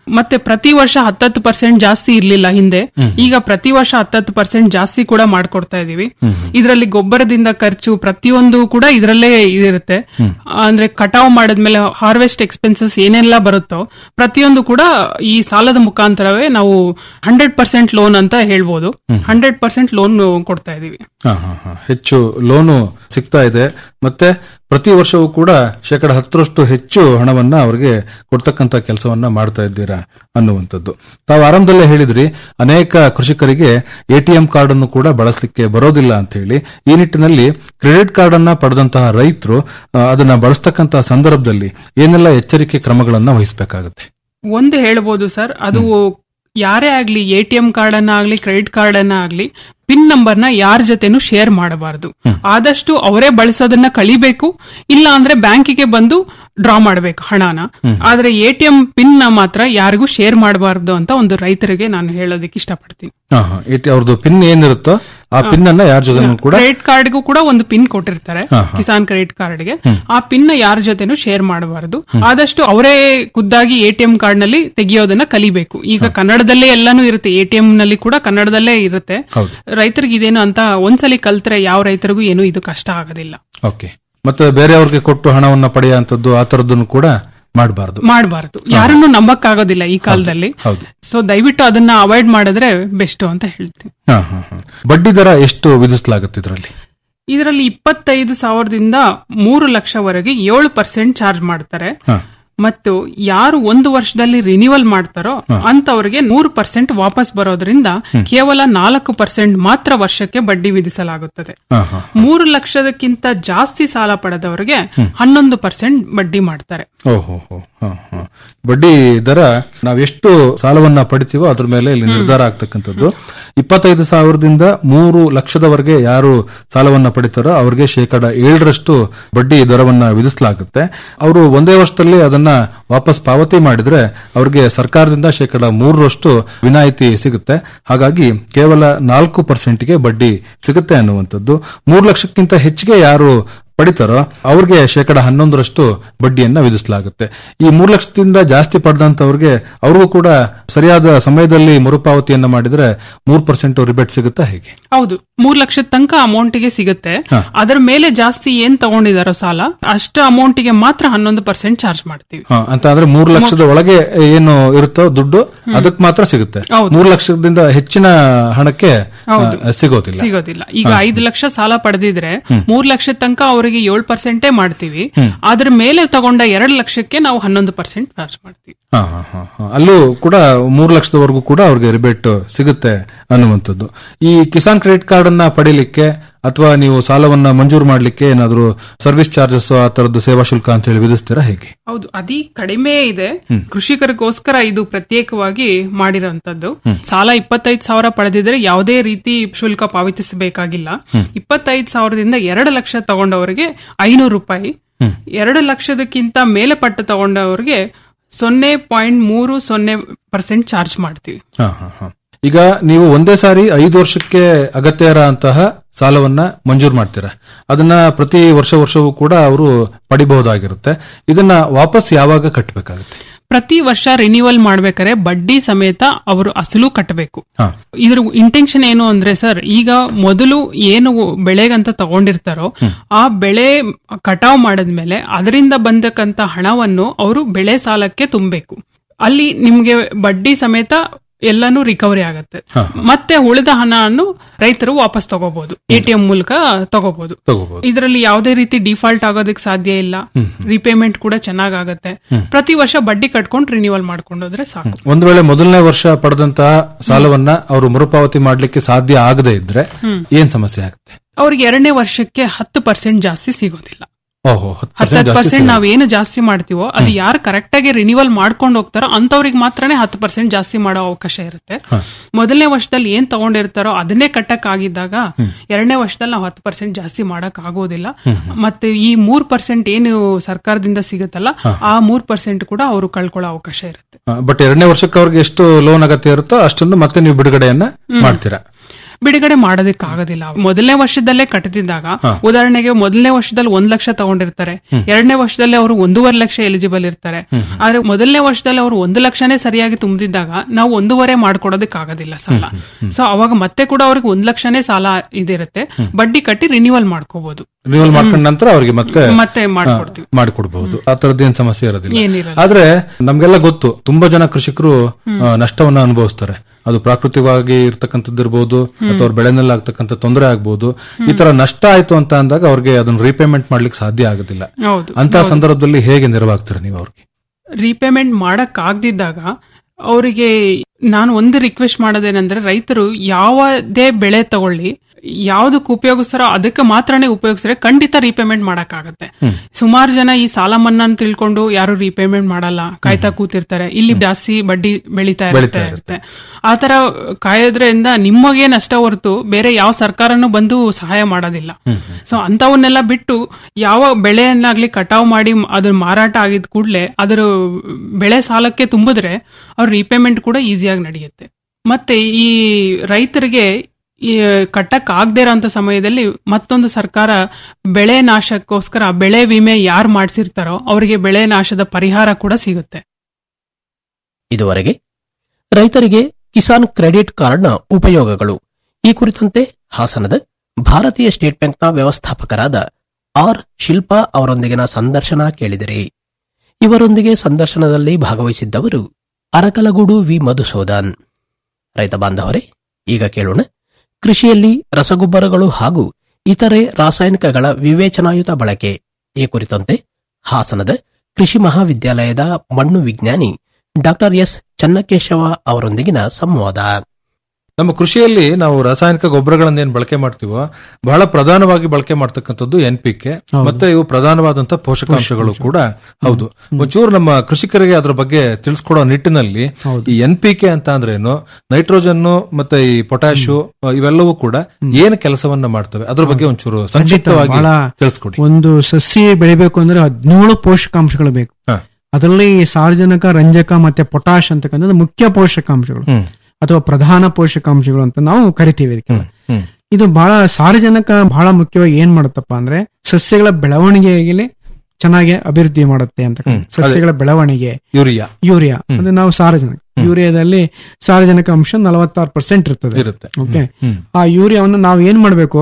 ಮತ್ತೆ ಪ್ರತಿ ವರ್ಷ ಹತ್ತತ್ತು ಪರ್ಸೆಂಟ್ ಜಾಸ್ತಿ ಇರ್ಲಿಲ್ಲ ಹಿಂದೆ ಹ್ಮ್. ಈಗ ಪ್ರತಿ ವರ್ಷ ಹತ್ತತ್ತು ಪರ್ಸೆಂಟ್ ಜಾಸ್ತಿ ಕೂಡ ಮಾಡ್ಕೊಡ್ತಾ ಇದೀವಿ ಹ್ಮ್. ಇದರಲ್ಲಿ ಗೊಬ್ಬರದಿಂದ ಖರ್ಚು ಪ್ರತಿಯೊಂದು ಕೂಡ ಇದರಲ್ಲೇ ಇರುತ್ತೆ ಹ್ಮ್. ಅಂದ್ರೆ ಕಟಾವ್ ಮಾಡಿದ್ಮೇಲೆ ಹಾರ್ವೆಸ್ಟ್ ಎಕ್ಸ್ಪೆನ್ಸಸ್ ಏನೆಲ್ಲ ಬರುತ್ತೋ ಪ್ರತಿಯೊಂದು ಕೂಡ ಈ ಸಾಲದ ಮುಖಾಂತರವೇ ನಾವು ಹಂಡ್ರೆಡ್ ಪರ್ಸೆಂಟ್ ಲೋನ್ ಅಂತ ಹೇಳ್ಬೋದು ಹ್ಮ್. ಹಂಡ್ರೆಡ್ ಪರ್ಸೆಂಟ್ ಲೋನ್ ಕೊಡ್ತಾ ಇದೀವಿ ಹಾ, ಹಾ, ಹಾ. ಹೆಚ್ಚು ಲೋನು ಸಿಗ್ತಾ ಇದೆ ಮತ್ತೆ ಪ್ರತಿ ವರ್ಷವೂ ಕೂಡ ಶೇಕಡ ಹತ್ತರಷ್ಟು ಹೆಚ್ಚು ಹಣವನ್ನ ಅವರಿಗೆ ಕೊಡ್ತಕ್ಕಂತ ಕೆಲಸವನ್ನ ಮಾಡ್ತಾ ಇದ್ದೀರಾ ಅನ್ನುವಂಥದ್ದು ತಾವು ಆರಂಭದಲ್ಲೇ ಹೇಳಿದ್ರಿ ಅನೇಕ ಕೃಷಿಕರಿಗೆ ಎಟಿಎಂ ಕಾರ್ಡ್ ಅನ್ನು ಕೂಡ ಬಳಸಲಿಕ್ಕೆ ಬರೋದಿಲ್ಲ ಅಂತ ಹೇಳಿ ಈ ನಿಟ್ಟಿನಲ್ಲಿ ಕ್ರೆಡಿಟ್ ಕಾರ್ಡ್ ಅನ್ನ ಪಡೆದಂತಹ ರೈತರು ಆ, ಅದನ್ನ ಬಳಸ್ತಕ್ಕಂತಹ ಸಂದರ್ಭದಲ್ಲಿ ಏನೆಲ್ಲ ಎಚ್ಚರಿಕೆ ಕ್ರಮಗಳನ್ನ ವಹಿಸಬೇಕಾಗುತ್ತೆ ಒಂದು ಹೇಳ್ಬೋದು ಸರ್ ಅದು ಯಾರೇ ಆಗ್ಲಿ ಎ ಟಿ ಎಂ ಕಾರ್ಡ್ ಅನ್ನ ಆಗ್ಲಿ ಕ್ರೆಡಿಟ್ ಕಾರ್ಡ್ ಅನ್ನ ಆಗ್ಲಿ ಪಿನ್ ನಂಬರ್ ನ ಯಾರ ಜೊತೆನೂ ಶೇರ್ ಮಾಡಬಾರದು ಆದಷ್ಟು ಅವರೇ ಬಳಸೋದನ್ನ ಕಲಿಬೇಕು ಇಲ್ಲ ಅಂದ್ರೆ ಬ್ಯಾಂಕಿಗೆ ಬಂದು ಡ್ರಾ ಮಾಡಬೇಕು ಹಣನ ಹ್ಮ್. ಆದ್ರೆ ಎ ಟಿ ಎಂ ಪಿನ್ ನ ಮಾತ್ರ ಯಾರಿಗೂ ಶೇರ್ ಮಾಡಬಾರದು ಅಂತ ಒಂದು ರೈತರಿಗೆ ನಾನು ಹೇಳೋದಕ್ಕೆ ಇಷ್ಟಪಡ್ತೀನಿ ಹಾ, ಹಾ. ಎಟಿ- ಅವ್ರದ್ದು ಪಿನ್ ಏನಿರುತ್ತೋ ಆ ಪಿನ್ ಅನ್ನ ಯಾರ ಜೊತೆ ಕೂಡ ಕ್ರೆಡಿಟ್ ಕಾರ್ಡ್ಗೂ ಕೂಡ ಒಂದು ಪಿನ್ ಕೊಟ್ಟಿರ್ತಾರೆ ಹಾ, ಹಾ. ಕಿಸಾನ್ ಕ್ರೆಡಿಟ್ ಕಾರ್ಡ್ಗೆ ಹ್ಮ್. ಆ ಪಿನ್ ನ ಯಾರ ಜೊತೆನೂ ಶೇರ್ ಮಾಡಬಾರದು ಆದಷ್ಟು ಅವರೇ ಖುದ್ದಾಗಿ ಎ ಟಿ ಎಂ ಕಾರ್ಡ್ ನಲ್ಲಿ ತೆಗಿಯೋದನ್ನ ಕಲಿಬೇಕು ಈಗ ಕನ್ನಡದಲ್ಲೇ ಎಲ್ಲಾನು ಇರುತ್ತೆ ಎ ಟಿ ಎಂ ನಲ್ಲಿ ಕೂಡ ಕನ್ನಡದಲ್ಲೇ ಇರುತ್ತೆ ಹೌದು ರೈತರಿಗೆ ಇದೇನು ಅಂತ ಒಂದ್ಸಲಿ ಕಲ್ತ್ರೆ ಯಾವ ರೈತರಿಗೂ ಏನು ಇದು ಕಷ್ಟ ಆಗೋದಿಲ್ಲ ಓಕೆ ಮತ್ತೆ ಬೇರೆಯವ್ರಿಗೆ ಕೊಟ್ಟು ಹಣವನ್ನ ಪಡೆಯುವಂತದ್ದು ಆ ತರದನ್ನು ಕೂಡ ಮಾಡಬಾರದು ಮಾಡಬಾರದು ಯಾರನ್ನು ನಂಬಕ್ಕಾಗೋದಿಲ್ಲ ಈ ಕಾಲದಲ್ಲಿ ಹೌದು ಸೊ ದಯವಿಟ್ಟು ಅದನ್ನ ಅವಾಯ್ಡ್ ಮಾಡಿದ್ರೆ ಬೆಸ್ಟ್ ಅಂತ ಹೇಳ್ತೀನಿ ಹಾ, ಹಾ, ಹಾ. ಬಡ್ಡಿ ದರ ಎಷ್ಟು ವಿಧಿಸಲಾಗುತ್ತೆ ಇದರಲ್ಲಿ ಇದರಲ್ಲಿ ಇಪ್ಪತ್ತೈದು ಸಾವಿರದಿಂದ ಮೂರು ಲಕ್ಷವರೆಗೆ ಏಳು ಪರ್ಸೆಂಟ್ ಚಾರ್ಜ್ ಮಾಡ್ತಾರೆ ಹಾ. ಮತ್ತು ಯಾರು ಒಂದು ವರ್ಷದಲ್ಲಿ ರಿನ್ಯೂವಲ್ ಮಾಡ್ತಾರೋ ಅಂತವರಿಗೆ ನೂರು ಪರ್ಸೆಂಟ್ ವಾಪಸ್ ಬರೋದ್ರಿಂದ ಕೇವಲ ನಾಲ್ಕು ಪರ್ಸೆಂಟ್ ಮಾತ್ರ ವರ್ಷಕ್ಕೆ ಬಡ್ಡಿ ವಿಧಿಸಲಾಗುತ್ತದೆ ಹಾ, ಹಾ. ಮೂರು ಲಕ್ಷದಕ್ಕಿಂತ ಜಾಸ್ತಿ ಸಾಲ ಪಡೆದವರಿಗೆ ಹನ್ನೊಂದು ಪರ್ಸೆಂಟ್ ಬಡ್ಡಿ ಮಾಡ್ತಾರೆ ಓಹೋ ಹೋ, ಹಾ, ಹಾ. ಬಡ್ಡಿ ದರ ನಾವ್ ಎಷ್ಟು ಸಾಲವನ್ನ ಪಡಿತೀವೋ ಅದ್ರ ಮೇಲೆ ಇಲ್ಲಿ ನಿರ್ಧಾರ ಆಗ್ತಕ್ಕಂಥದ್ದು ಇಪ್ಪತ್ತೈದು ಸಾವಿರದಿಂದ ಮೂರು ಲಕ್ಷದವರೆಗೆ ಯಾರು ಸಾಲವನ್ನ ಪಡಿತಾರೋ ಅವ್ರಿಗೆ ಶೇಕಡ ಏಳರಷ್ಟು ಬಡ್ಡಿ ದರವನ್ನ ವಿಧಿಸಲಾಗುತ್ತೆ ಅವರು ಒಂದೇ ವರ್ಷದಲ್ಲಿ ಅದನ್ನ ವಾಪಸ್ ಪಾವತಿ ಮಾಡಿದ್ರೆ ಅವ್ರಿಗೆ ಸರ್ಕಾರದಿಂದ ಶೇಕಡ ಮೂರರಷ್ಟು ವಿನಾಯಿತಿ ಸಿಗುತ್ತೆ ಹಾಗಾಗಿ ಕೇವಲ ನಾಲ್ಕು ಪರ್ಸೆಂಟ್ಗೆ ಬಡ್ಡಿ ಸಿಗುತ್ತೆ ಅನ್ನುವಂಥದ್ದು ಮೂರು ಲಕ್ಷಕ್ಕಿಂತ ಹೆಚ್ಚಿಗೆ ಯಾರು ಪಡಿತಾರೋ ಅವ್ರಿಗೆ ಶೇಕಡ ಹನ್ನೊಂದರಷ್ಟು ಬಡ್ಡಿಯನ್ನ ವಿಧಿಸಲಾಗುತ್ತೆ ಈ ಮೂರು ಲಕ್ಷದಿಂದ ಜಾಸ್ತಿ ಪಡೆದಂತವ್ರಿಗೆ ಅವ್ರಿಗೂ ಕೂಡ ಸರಿಯಾದ ಸಮಯದಲ್ಲಿ ಮರುಪಾವತಿಯನ್ನ ಮಾಡಿದ್ರೆ ಮೂರು ಪರ್ಸೆಂಟ್ ರಿಬೇಟ್ ಸಿಗುತ್ತಾ ಹೇಗೆ ಹೌದು ಮೂರ್ ಲಕ್ಷದ ತನಕ ಅಮೌಂಟ್ಗೆ ಸಿಗುತ್ತೆ ಹಾ. ಅದರ ಮೇಲೆ ಜಾಸ್ತಿ ಏನ್ ತಗೊಂಡಿದಾರೋ ಸಾಲ ಅಷ್ಟು ಅಮೌಂಟ್ಗೆ ಮಾತ್ರ ಹನ್ನೊಂದು ಪರ್ಸೆಂಟ್ ಚಾರ್ಜ್ ಮಾಡ್ತೀವಿ ಹ, ಅಂತ ಅಂದ್ರೆ ಮೂರು ಲಕ್ಷದ ಒಳಗೆ ಏನು ಇರುತ್ತೋ ದುಡ್ಡು ಅದಕ್ಕೆ ಮಾತ್ರ ಸಿಗುತ್ತೆ ಹೌದು. ಮೂರು ಲಕ್ಷದಿಂದ ಹೆಚ್ಚಿನ ಹಣಕ್ಕೆ ಆ, ಹೌದು. ಸಿಗೋದಿಲ್ಲ ಸಿಗೋದಿಲ್ಲ ಈಗ ಹಾ. ಐದು ಲಕ್ಷ ಸಾಲ ಪಡೆದಿದ್ರೆ ಹ್ಮ್. ಮೂರ್ ಲಕ್ಷದ ತನಕ ಅವರಿಗೆ ಏಳು ಪರ್ಸೆಂಟೇ ಮಾಡ್ತೀವಿ ಹ್ಮ್. ಅದ್ರ ಮೇಲೆ ತಗೊಂಡ ಎರಡು ಲಕ್ಷಕ್ಕೆ ನಾವು ಹನ್ನೊಂದು ಪರ್ಸೆಂಟ್ ಚಾರ್ಜ್ ಮಾಡ್ತೀವಿ ಹಾ, ಹಾ, ಹಾ, ಹಾ. ಅಲ್ಲೂ ಕೂಡ ಮೂರು ಲಕ್ಷದವರೆಗೂ ಕೂಡ ಅವ್ರಿಗೆ ರಿಬೇಟ್ ಸಿಗುತ್ತೆ ಅನ್ನುವಂಥದ್ದು ಈ ಕಿಸಾನ್ ಕ್ರೆಡಿಟ್ ಕಾರ್ಡ್ ಅನ್ನ ಪಡಿಲಿಕ್ಕೆ ಅಥವಾ ನೀವು ಸಾಲವನ್ನ ಮಂಜೂರು ಮಾಡ್ಲಿಕ್ಕೆ ಏನಾದರೂ ಸರ್ವಿಸ್ ಚಾರ್ಜಸ್ ಆ ತರದ್ದು ಸೇವಾ ಶುಲ್ಕ ಅಂತ ಹೇಳಿ ವಿಧಿಸ್ತೀರಾ ಹೇಗೆ ಹೌದು ಅತಿ ಕಡಿಮೆ ಇದೆ ಹ್ಮ್. ಕೃಷಿಕರಿಗೋಸ್ಕರ ಇದು ಪ್ರತ್ಯೇಕವಾಗಿ ಮಾಡಿರೋಂಥದ್ದು ಹ್ಮ್. ಸಾಲ ಇಪ್ಪತ್ತೈದು ಸಾವಿರ ಪಡೆದಿದ್ರೆ ಯಾವುದೇ ರೀತಿ ಶುಲ್ಕ ಪಾವತಿಸಬೇಕಾಗಿಲ್ಲ ಹ್ಮ್. ಇಪ್ಪತ್ತೈದು ಸಾವಿರದಿಂದ ಎರಡು ಲಕ್ಷ ತಗೊಂಡವರಿಗೆ ಐನೂರು ರೂಪಾಯಿ ಹ್ಮ್. ಎರಡು ಲಕ್ಷದಕ್ಕಿಂತ ಮೇಲೆ ಪಟ್ಟು ತಗೊಂಡವರಿಗೆ ಸೊನ್ನೆ ಪಾಯಿಂಟ್ ಮೂರು ಸೊನ್ನೆ ಪರ್ಸೆಂಟ್ ಚಾರ್ಜ್ ಮಾಡ್ತೀವಿ ಹಾ, ಹಾ, ಹಾ. ಈಗ ನೀವು ಒಂದೇ ಸಾರಿ ಐದು ವರ್ಷಕ್ಕೆ ಅಗತ್ಯ ಇರೋಂತಹ ಸಾಲವನ್ನ ಮಂಜೂರು ಮಾಡ್ತೀರಾ ಅದನ್ನ ಪ್ರತಿ ವರ್ಷ ವರ್ಷವೂ ಕೂಡ ಅವರು ಪಡಿಬಹುದಾಗಿರುತ್ತೆ ಇದನ್ನ ವಾಪಸ್ ಯಾವಾಗ ಕಟ್ಟಬೇಕಾಗುತ್ತೆ ಪ್ರತಿ ವರ್ಷ ರಿನ್ಯೂವಲ್ ಮಾಡ್ಬೇಕಾದ್ರೆ ಬಡ್ಡಿ ಸಮೇತ ಅವರು ಅಸಲು ಕಟ್ಟಬೇಕು ಹಾ. ಇದ್ರ ಇಂಟೆನ್ಷನ್ ಏನು ಅಂದ್ರೆ ಸರ್ ಈಗ ಮೊದಲು ಏನು ಬೆಳೆಗಂತ ತಗೊಂಡಿರ್ತಾರೋ ಆ ಬೆಳೆ ಕಟಾವ್ ಮಾಡಿದ್ಮೇಲೆ ಅದರಿಂದ ಬಂದಕ್ಕಂತ ಹಣವನ್ನು ಅವರು ಬೆಳೆ ಸಾಲಕ್ಕೆ ತುಂಬಬೇಕು ಅಲ್ಲಿ ನಿಮ್ಗೆ ಬಡ್ಡಿ ಸಮೇತ ಎಲ್ಲಾನು ರಿಕವರಿ ಆಗತ್ತೆ ಹಾ. ಮತ್ತೆ ಉಳಿದ ಹಣವನ್ನು ರೈತರು ವಾಪಸ್ ತಗೋಬಹುದು ಎಟಿಎಂ ಮೂಲಕ ತಗೋಬಹುದು ತಗೋಬಹುದು ಇದರಲ್ಲಿ ಯಾವುದೇ ರೀತಿ ಡಿಫಾಲ್ಟ್ ಆಗೋದಕ್ಕೆ ಸಾಧ್ಯ ಇಲ್ಲ ಹ್ಮ್, ರಿಪೇಮೆಂಟ್ ಕೂಡ ಚೆನ್ನಾಗಾಗತ್ತೆ ಹ್ಮ್. ಪ್ರತಿ ವರ್ಷ ಬಡ್ಡಿ ಕಟ್ಕೊಂಡು ರಿನ್ಯೂವಲ್ ಮಾಡ್ಕೊಂಡೋದ್ರೆ ಸಾಕು ಒಂದು ವೇಳೆ ಮೊದಲನೇ ವರ್ಷ ಪಡೆದಂತಹ ಸಾಲವನ್ನ ಅವರು ಮರುಪಾವತಿ ಮಾಡ್ಲಿಕ್ಕೆ ಸಾಧ್ಯ ಆಗದೇ ಇದ್ರೆ ಹ್ಮ್. ಏನ್ ಸಮಸ್ಯೆ ಆಗುತ್ತೆ ಅವ್ರಿಗೆ ಎರಡನೇ ವರ್ಷಕ್ಕೆ ಹತ್ತು ಪರ್ಸೆಂಟ್ ಜಾಸ್ತಿ ಸಿಗೋದಿಲ್ಲ ಓಹೋ ಹತ್ತು ಹತ್ತು ಜಾಸ್ತಿ ಪರ್ಸೆಂಟ್ ಸಿಗುತ್ತೆ. ನಾವೇನು ಜಾಸ್ತಿ ಮಾಡ್ತೀವೋ ಅದು ಯಾರು ಕರೆಕ್ಟ್ ಆಗಿ ರಿನ್ಯೂವಲ್ ಮಾಡ್ಕೊಂಡು ಹೋಗ್ತಾರೋ ಅಂತವ್ರಿಗೆ ಮಾತ್ರನೇ ಹತ್ತು ಪರ್ಸೆಂಟ್ ಜಾಸ್ತಿ ಮಾಡೋ ಅವಕಾಶ ಇರುತ್ತೆ ಹಾ. ಮೊದಲನೇ ವರ್ಷದಲ್ಲಿ ಏನ್ ತಗೊಂಡಿರ್ತಾರೋ ಅದನ್ನೇ ಕಟ್ಟಕ್ ಆಗಿದ್ದಾಗ ಎರಡನೇ ವರ್ಷದಲ್ಲಿ ನಾವು ಹತ್ತು ಪರ್ಸೆಂಟ್ ಜಾಸ್ತಿ ಮಾಡಕ್ ಆಗೋದಿಲ್ಲ ಹ್ಮ್, ಮತ್ತೆ ಈ ಮೂರ್ ಪರ್ಸೆಂಟ್ ಏನು ಸರ್ಕಾರದಿಂದ ಸಿಗುತ್ತಲ್ಲ ಹಾ. ಆ ಮೂರ್ ಪರ್ಸೆಂಟ್ ಕೂಡ ಅವರು ಕಳ್ಕೊಳ್ಳೋ ಅವಕಾಶ ಇರುತ್ತೆ ಬಟ್ ಎರಡನೇ ವರ್ಷಕ್ಕೆ ಅವ್ರಿಗೆ ಎಷ್ಟು ಲೋನ್ ಅಗತ್ಯ ಇರುತ್ತೋ ಅಷ್ಟನ್ನು ಮತ್ತೆ ನೀವು ಬಿಡುಗಡೆಯನ್ನ ಮಾಡ್ತೀರಾ ಬಿಡುಗಡೆ ಮಾಡೋದಕ್ಕಾಗೋದಿಲ್ಲ ಮೊದಲನೇ ವರ್ಷದಲ್ಲೇ ಕಟ್ಟದಿದ್ದಾಗ ಉದಾಹರಣೆಗೆ ಮೊದಲನೇ ವರ್ಷದಲ್ಲಿ ಒಂದ್ ಲಕ್ಷ ತಗೊಂಡಿರ್ತಾರೆ ಎರಡನೇ ವರ್ಷದಲ್ಲಿ ಅವರು ಒಂದೂವರೆ ಲಕ್ಷ ಎಲಿಜಿಬಲ್ ಇರ್ತಾರೆ ಆದ್ರೆ ಮೊದಲನೇ ವರ್ಷದಲ್ಲಿ ಅವರು ಒಂದು ಲಕ್ಷನೇ ಸರಿಯಾಗಿ ತುಂಬಿದಾಗ ನಾವು ಒಂದೂವರೆ ಮಾಡ್ಕೊಡೋದಕ್ಕಾಗೋದಿಲ್ಲ ಸಾಲ ಸೊ ಅವಾಗ ಮತ್ತೆ ಕೂಡ ಅವ್ರಿಗೆ ಒಂದ್ ಲಕ್ಷನೇ ಸಾಲ ಇದಿರುತ್ತೆ ಬಡ್ಡಿ ಕಟ್ಟಿ ರಿನ್ಯೂವಲ್ ಮಾಡ್ಕೋಬಹುದು ರಿನಿವಲ್ ಮಾಡ್ಕೊಂಡ ನಂತರ ಅವ್ರಿಗೆ ಮತ್ತೆ ಮತ್ತೆ ಮಾಡ್ಕೊಡ್ತೀವಿ ಮಾಡಿಕೊಡ್ಬಹುದು ಆ ತರದ್ದೇನ್ ಸಮಸ್ಯೆ ಇರೋದಿಲ್ಲ ಏನಿರಲ್ಲ. ಆದ್ರೆ ನಮ್ಗೆಲ್ಲ ಗೊತ್ತು ತುಂಬಾ ಜನ ಕೃಷಿಕರು ಆ, ನಷ್ಟವನ್ನ ಅನುಭವಿಸ್ತಾರೆ ಅದು ಪ್ರಾಕೃತಿಕವಾಗಿ ಇರ್ತಕ್ಕಂಥದ್ದಿರ್ಬೋದು ಅಥವಾ ಅವ್ರ ಬೆಳೆನಲ್ಲಿ ಆಗ್ತಕ್ಕಂಥ ತೊಂದರೆ ಆಗ್ಬೋದು ಈ ತರ ನಷ್ಟ ಆಯ್ತು ಅಂತ ಅಂದಾಗ ಅವ್ರಿಗೆ ಅದನ್ನ ರೀಪೇಮೆಂಟ್ ಮಾಡ್ಲಿಕ್ಕೆ ಸಾಧ್ಯ ಆಗೋದಿಲ್ಲ ಹೌದು ಅಂತ ಸಂದರ್ಭದಲ್ಲಿ ಹೇಗೆ ನೆರವಾಗ್ತೀರಾ ನೀವು ಅವ್ರಿಗೆ ರೀಪೇಮೆಂಟ್ ಮಾಡಕ್ ಆಗದಿದ್ದಾಗ ಅವರಿಗೆ ನಾನು ಒಂದು ರಿಕ್ವೆಸ್ಟ್ ಮಾಡೋದೇನೆಂದ್ರೆ ರೈತರು ಯಾವುದೇ ಬೆಳೆ ತಗೊಳ್ಳಿ ಯಾವ್ದಕ್ಕೆ ಉಪಯೋಗಿಸ್ತಾರೋ ಅದಕ್ಕೆ ಮಾತ್ರನೇ ಉಪಯೋಗಿಸಿದ್ರೆ ಖಂಡಿತ ರೀಪೇಮೆಂಟ್ ಮಾಡಕ್ಕಾಗತ್ತೆ ಸುಮಾರು ಜನ ಈ ಸಾಲ ಮನ್ನಾ ಅಂತ ತಿಳ್ಕೊಂಡು ಯಾರು ರೀಪೇಮೆಂಟ್ ಮಾಡಲ್ಲ ಕಾಯ್ತಾ ಕೂತಿರ್ತಾರೆ ಇಲ್ಲಿ ಜಾಸ್ತಿ ಬಡ್ಡಿ ಬೆಳೀತಾ ಬೆಳೀತಾ ಇರುತ್ತೆ ಆ ತರ ಕಾಯೋದ್ರಿಂದ ನಿಮಗೆ ನಷ್ಟ ಹೊರತು ಬೇರೆ ಯಾವ ಸರ್ಕಾರನೂ ಬಂದು ಸಹಾಯ ಮಾಡೋದಿಲ್ಲ ಸೊ ಅಂತವನ್ನೆಲ್ಲ ಬಿಟ್ಟು ಯಾವ ಬೆಳೆಯನ್ನಾಗ್ಲಿ ಕಟಾವ್ ಮಾಡಿ ಅದ್ರ ಮಾರಾಟ ಆಗಿದ ಕೂಡಲೇ ಅದರ ಬೆಳೆ ಸಾಲಕ್ಕೆ ತುಂಬಿದ್ರೆ ಅವ್ರ ರೀಪೇಮೆಂಟ್ ಕೂಡ ಈಸಿಯಾಗಿ ನಡೆಯುತ್ತೆ ಮತ್ತೆ ಈ ರೈತರಿಗೆ ಈ ಕಟ್ಟಕ್ ಆಗದೆ ಇರೋಂಥ ಸಮಯದಲ್ಲಿ ಮತ್ತೊಂದು ಸರ್ಕಾರ ಬೆಳೆ ನಾಶಕ್ಕೋಸ್ಕರ ಬೆಳೆ ವಿಮೆ ಯಾರು ಮಾಡಿಸಿರ್ತಾರೋ ಅವರಿಗೆ ಬೆಳೆ ನಾಶದ ಪರಿಹಾರ ಕೂಡ ಸಿಗುತ್ತೆ ಇದುವರೆಗೆ ರೈತರಿಗೆ ಕಿಸಾನ್ ಕ್ರೆಡಿಟ್ ಕಾರ್ಡ್ನ ಉಪಯೋಗಗಳು ಈ ಕುರಿತಂತೆ ಹಾಸನದ ಭಾರತೀಯ ಸ್ಟೇಟ್ ಬ್ಯಾಂಕ್ನ ವ್ಯವಸ್ಥಾಪಕರಾದ ಆರ್ ಶಿಲ್ಪಾ ಅವರೊಂದಿಗಿನ ಸಂದರ್ಶನ ಕೇಳಿದಿರಿ ಇವರೊಂದಿಗೆ ಸಂದರ್ಶನದಲ್ಲಿ ಭಾಗವಹಿಸಿದ್ದವರು ಅರಕಲಗೂಡು ವಿ ಮಧುಸೂದನ್ ರೈತ ಬಾಂಧವರೇ ಈಗ ಕೇಳೋಣ ಕೃಷಿಯಲ್ಲಿ ರಸಗೊಬ್ಬರಗಳು ಹಾಗೂ ಇತರೆ ರಾಸಾಯನಿಕಗಳ ವಿವೇಚನಾಯುತ ಬಳಕೆ ಈ ಕುರಿತಂತೆ ಹಾಸನದ ಕೃಷಿ ಮಹಾವಿದ್ಯಾಲಯದ ಮಣ್ಣು ವಿಜ್ಞಾನಿ ಡಾಕ್ಟರ್ ಎಸ್ ಚನ್ನಕೇಶವ ಅವರೊಂದಿಗಿನ ಸಂವಾದ ನಮ್ಮ ಕೃಷಿಯಲ್ಲಿ ನಾವು ರಾಸಾಯನಿಕ ಗೊಬ್ಬರಗಳನ್ನ ಏನ್ ಬಳಕೆ ಮಾಡ್ತೀವೋ ಬಹಳ ಪ್ರಧಾನವಾಗಿ ಬಳಕೆ ಮಾಡ್ತಕ್ಕಂಥದ್ದು ಎನ್ ಪಿ ಕೆ ಮತ್ತೆ ಇವು ಪ್ರಧಾನವಾದಂತಹ ಪೋಷಕಾಂಶಗಳು ಕೂಡ ಹೌದು ಒಂಚೂರು ನಮ್ಮ ಕೃಷಿಕರಿಗೆ ಅದ್ರ ಬಗ್ಗೆ ತಿಳಿಸ್ಕೊಡೋ ನಿಟ್ಟಿನಲ್ಲಿ ಈ ಎನ್ ಪಿ ಕೆ ಅಂತ ಅಂದ್ರೇನು ನೈಟ್ರೋಜನ್ ಮತ್ತೆ ಈ ಪೊಟ್ಯಾಶು ಇವೆಲ್ಲವೂ ಕೂಡ ಏನು ಕೆಲಸವನ್ನ ಮಾಡ್ತವೆ ಅದ್ರ ಬಗ್ಗೆ ಒಂಚೂರು ಸಂಕ್ಷಿಪ್ತವಾಗಿ ಬಹಳ ತಿಳಿಸ್ಕೊಡಿ ಒಂದು ಸಸ್ಯ ಬೆಳಿಬೇಕು ಅಂದ್ರೆ ಹದಿನೇಳು ಪೋಷಕಾಂಶಗಳು ಬೇಕು ಅದರಲ್ಲಿ ಸಾರ್ವಜನಿಕ ರಂಜಕ ಮತ್ತೆ ಪೊಟಾಶ್ ಅಂತಕ್ಕಂಥದ್ದು ಮುಖ್ಯ ಪೋಷಕಾಂಶಗಳು ಅಥವಾ ಪ್ರಧಾನ ಪೋಷಕಾಂಶಗಳು ಅಂತ ನಾವು ಕರಿತೀವಿ ಇದಕ್ಕೆ ಇದು ಬಹಳ ಸಾರ್ವಜನಿಕ ಬಹಳ ಮುಖ್ಯವಾಗಿ ಏನ್ ಮಾಡುತ್ತಪ್ಪ ಅಂದ್ರೆ ಸಸ್ಯಗಳ ಬೆಳವಣಿಗೆಯಲ್ಲಿ ಚೆನ್ನಾಗಿ ಅಭಿವೃದ್ಧಿ ಮಾಡುತ್ತೆ ಅಂತ ಸಸ್ಯಗಳ ಬೆಳವಣಿಗೆ ಯೂರಿಯಾ ಯೂರಿಯಾ ಅದು ನಾವು ಸಾರಜನಕ ಯೂರಿಯಾದಲ್ಲಿ ಸಾರಜನಕ ಅಂಶ ನಲವತ್ತಾರು ಪರ್ಸೆಂಟ್ ಇರ್ತದೆ ಇರುತ್ತೆ. ಓಕೆ ಹ್ಮ್. ಆ ಯೂರಿಯಾವನ್ನು ನಾವು ಏನ್ ಮಾಡ್ಬೇಕು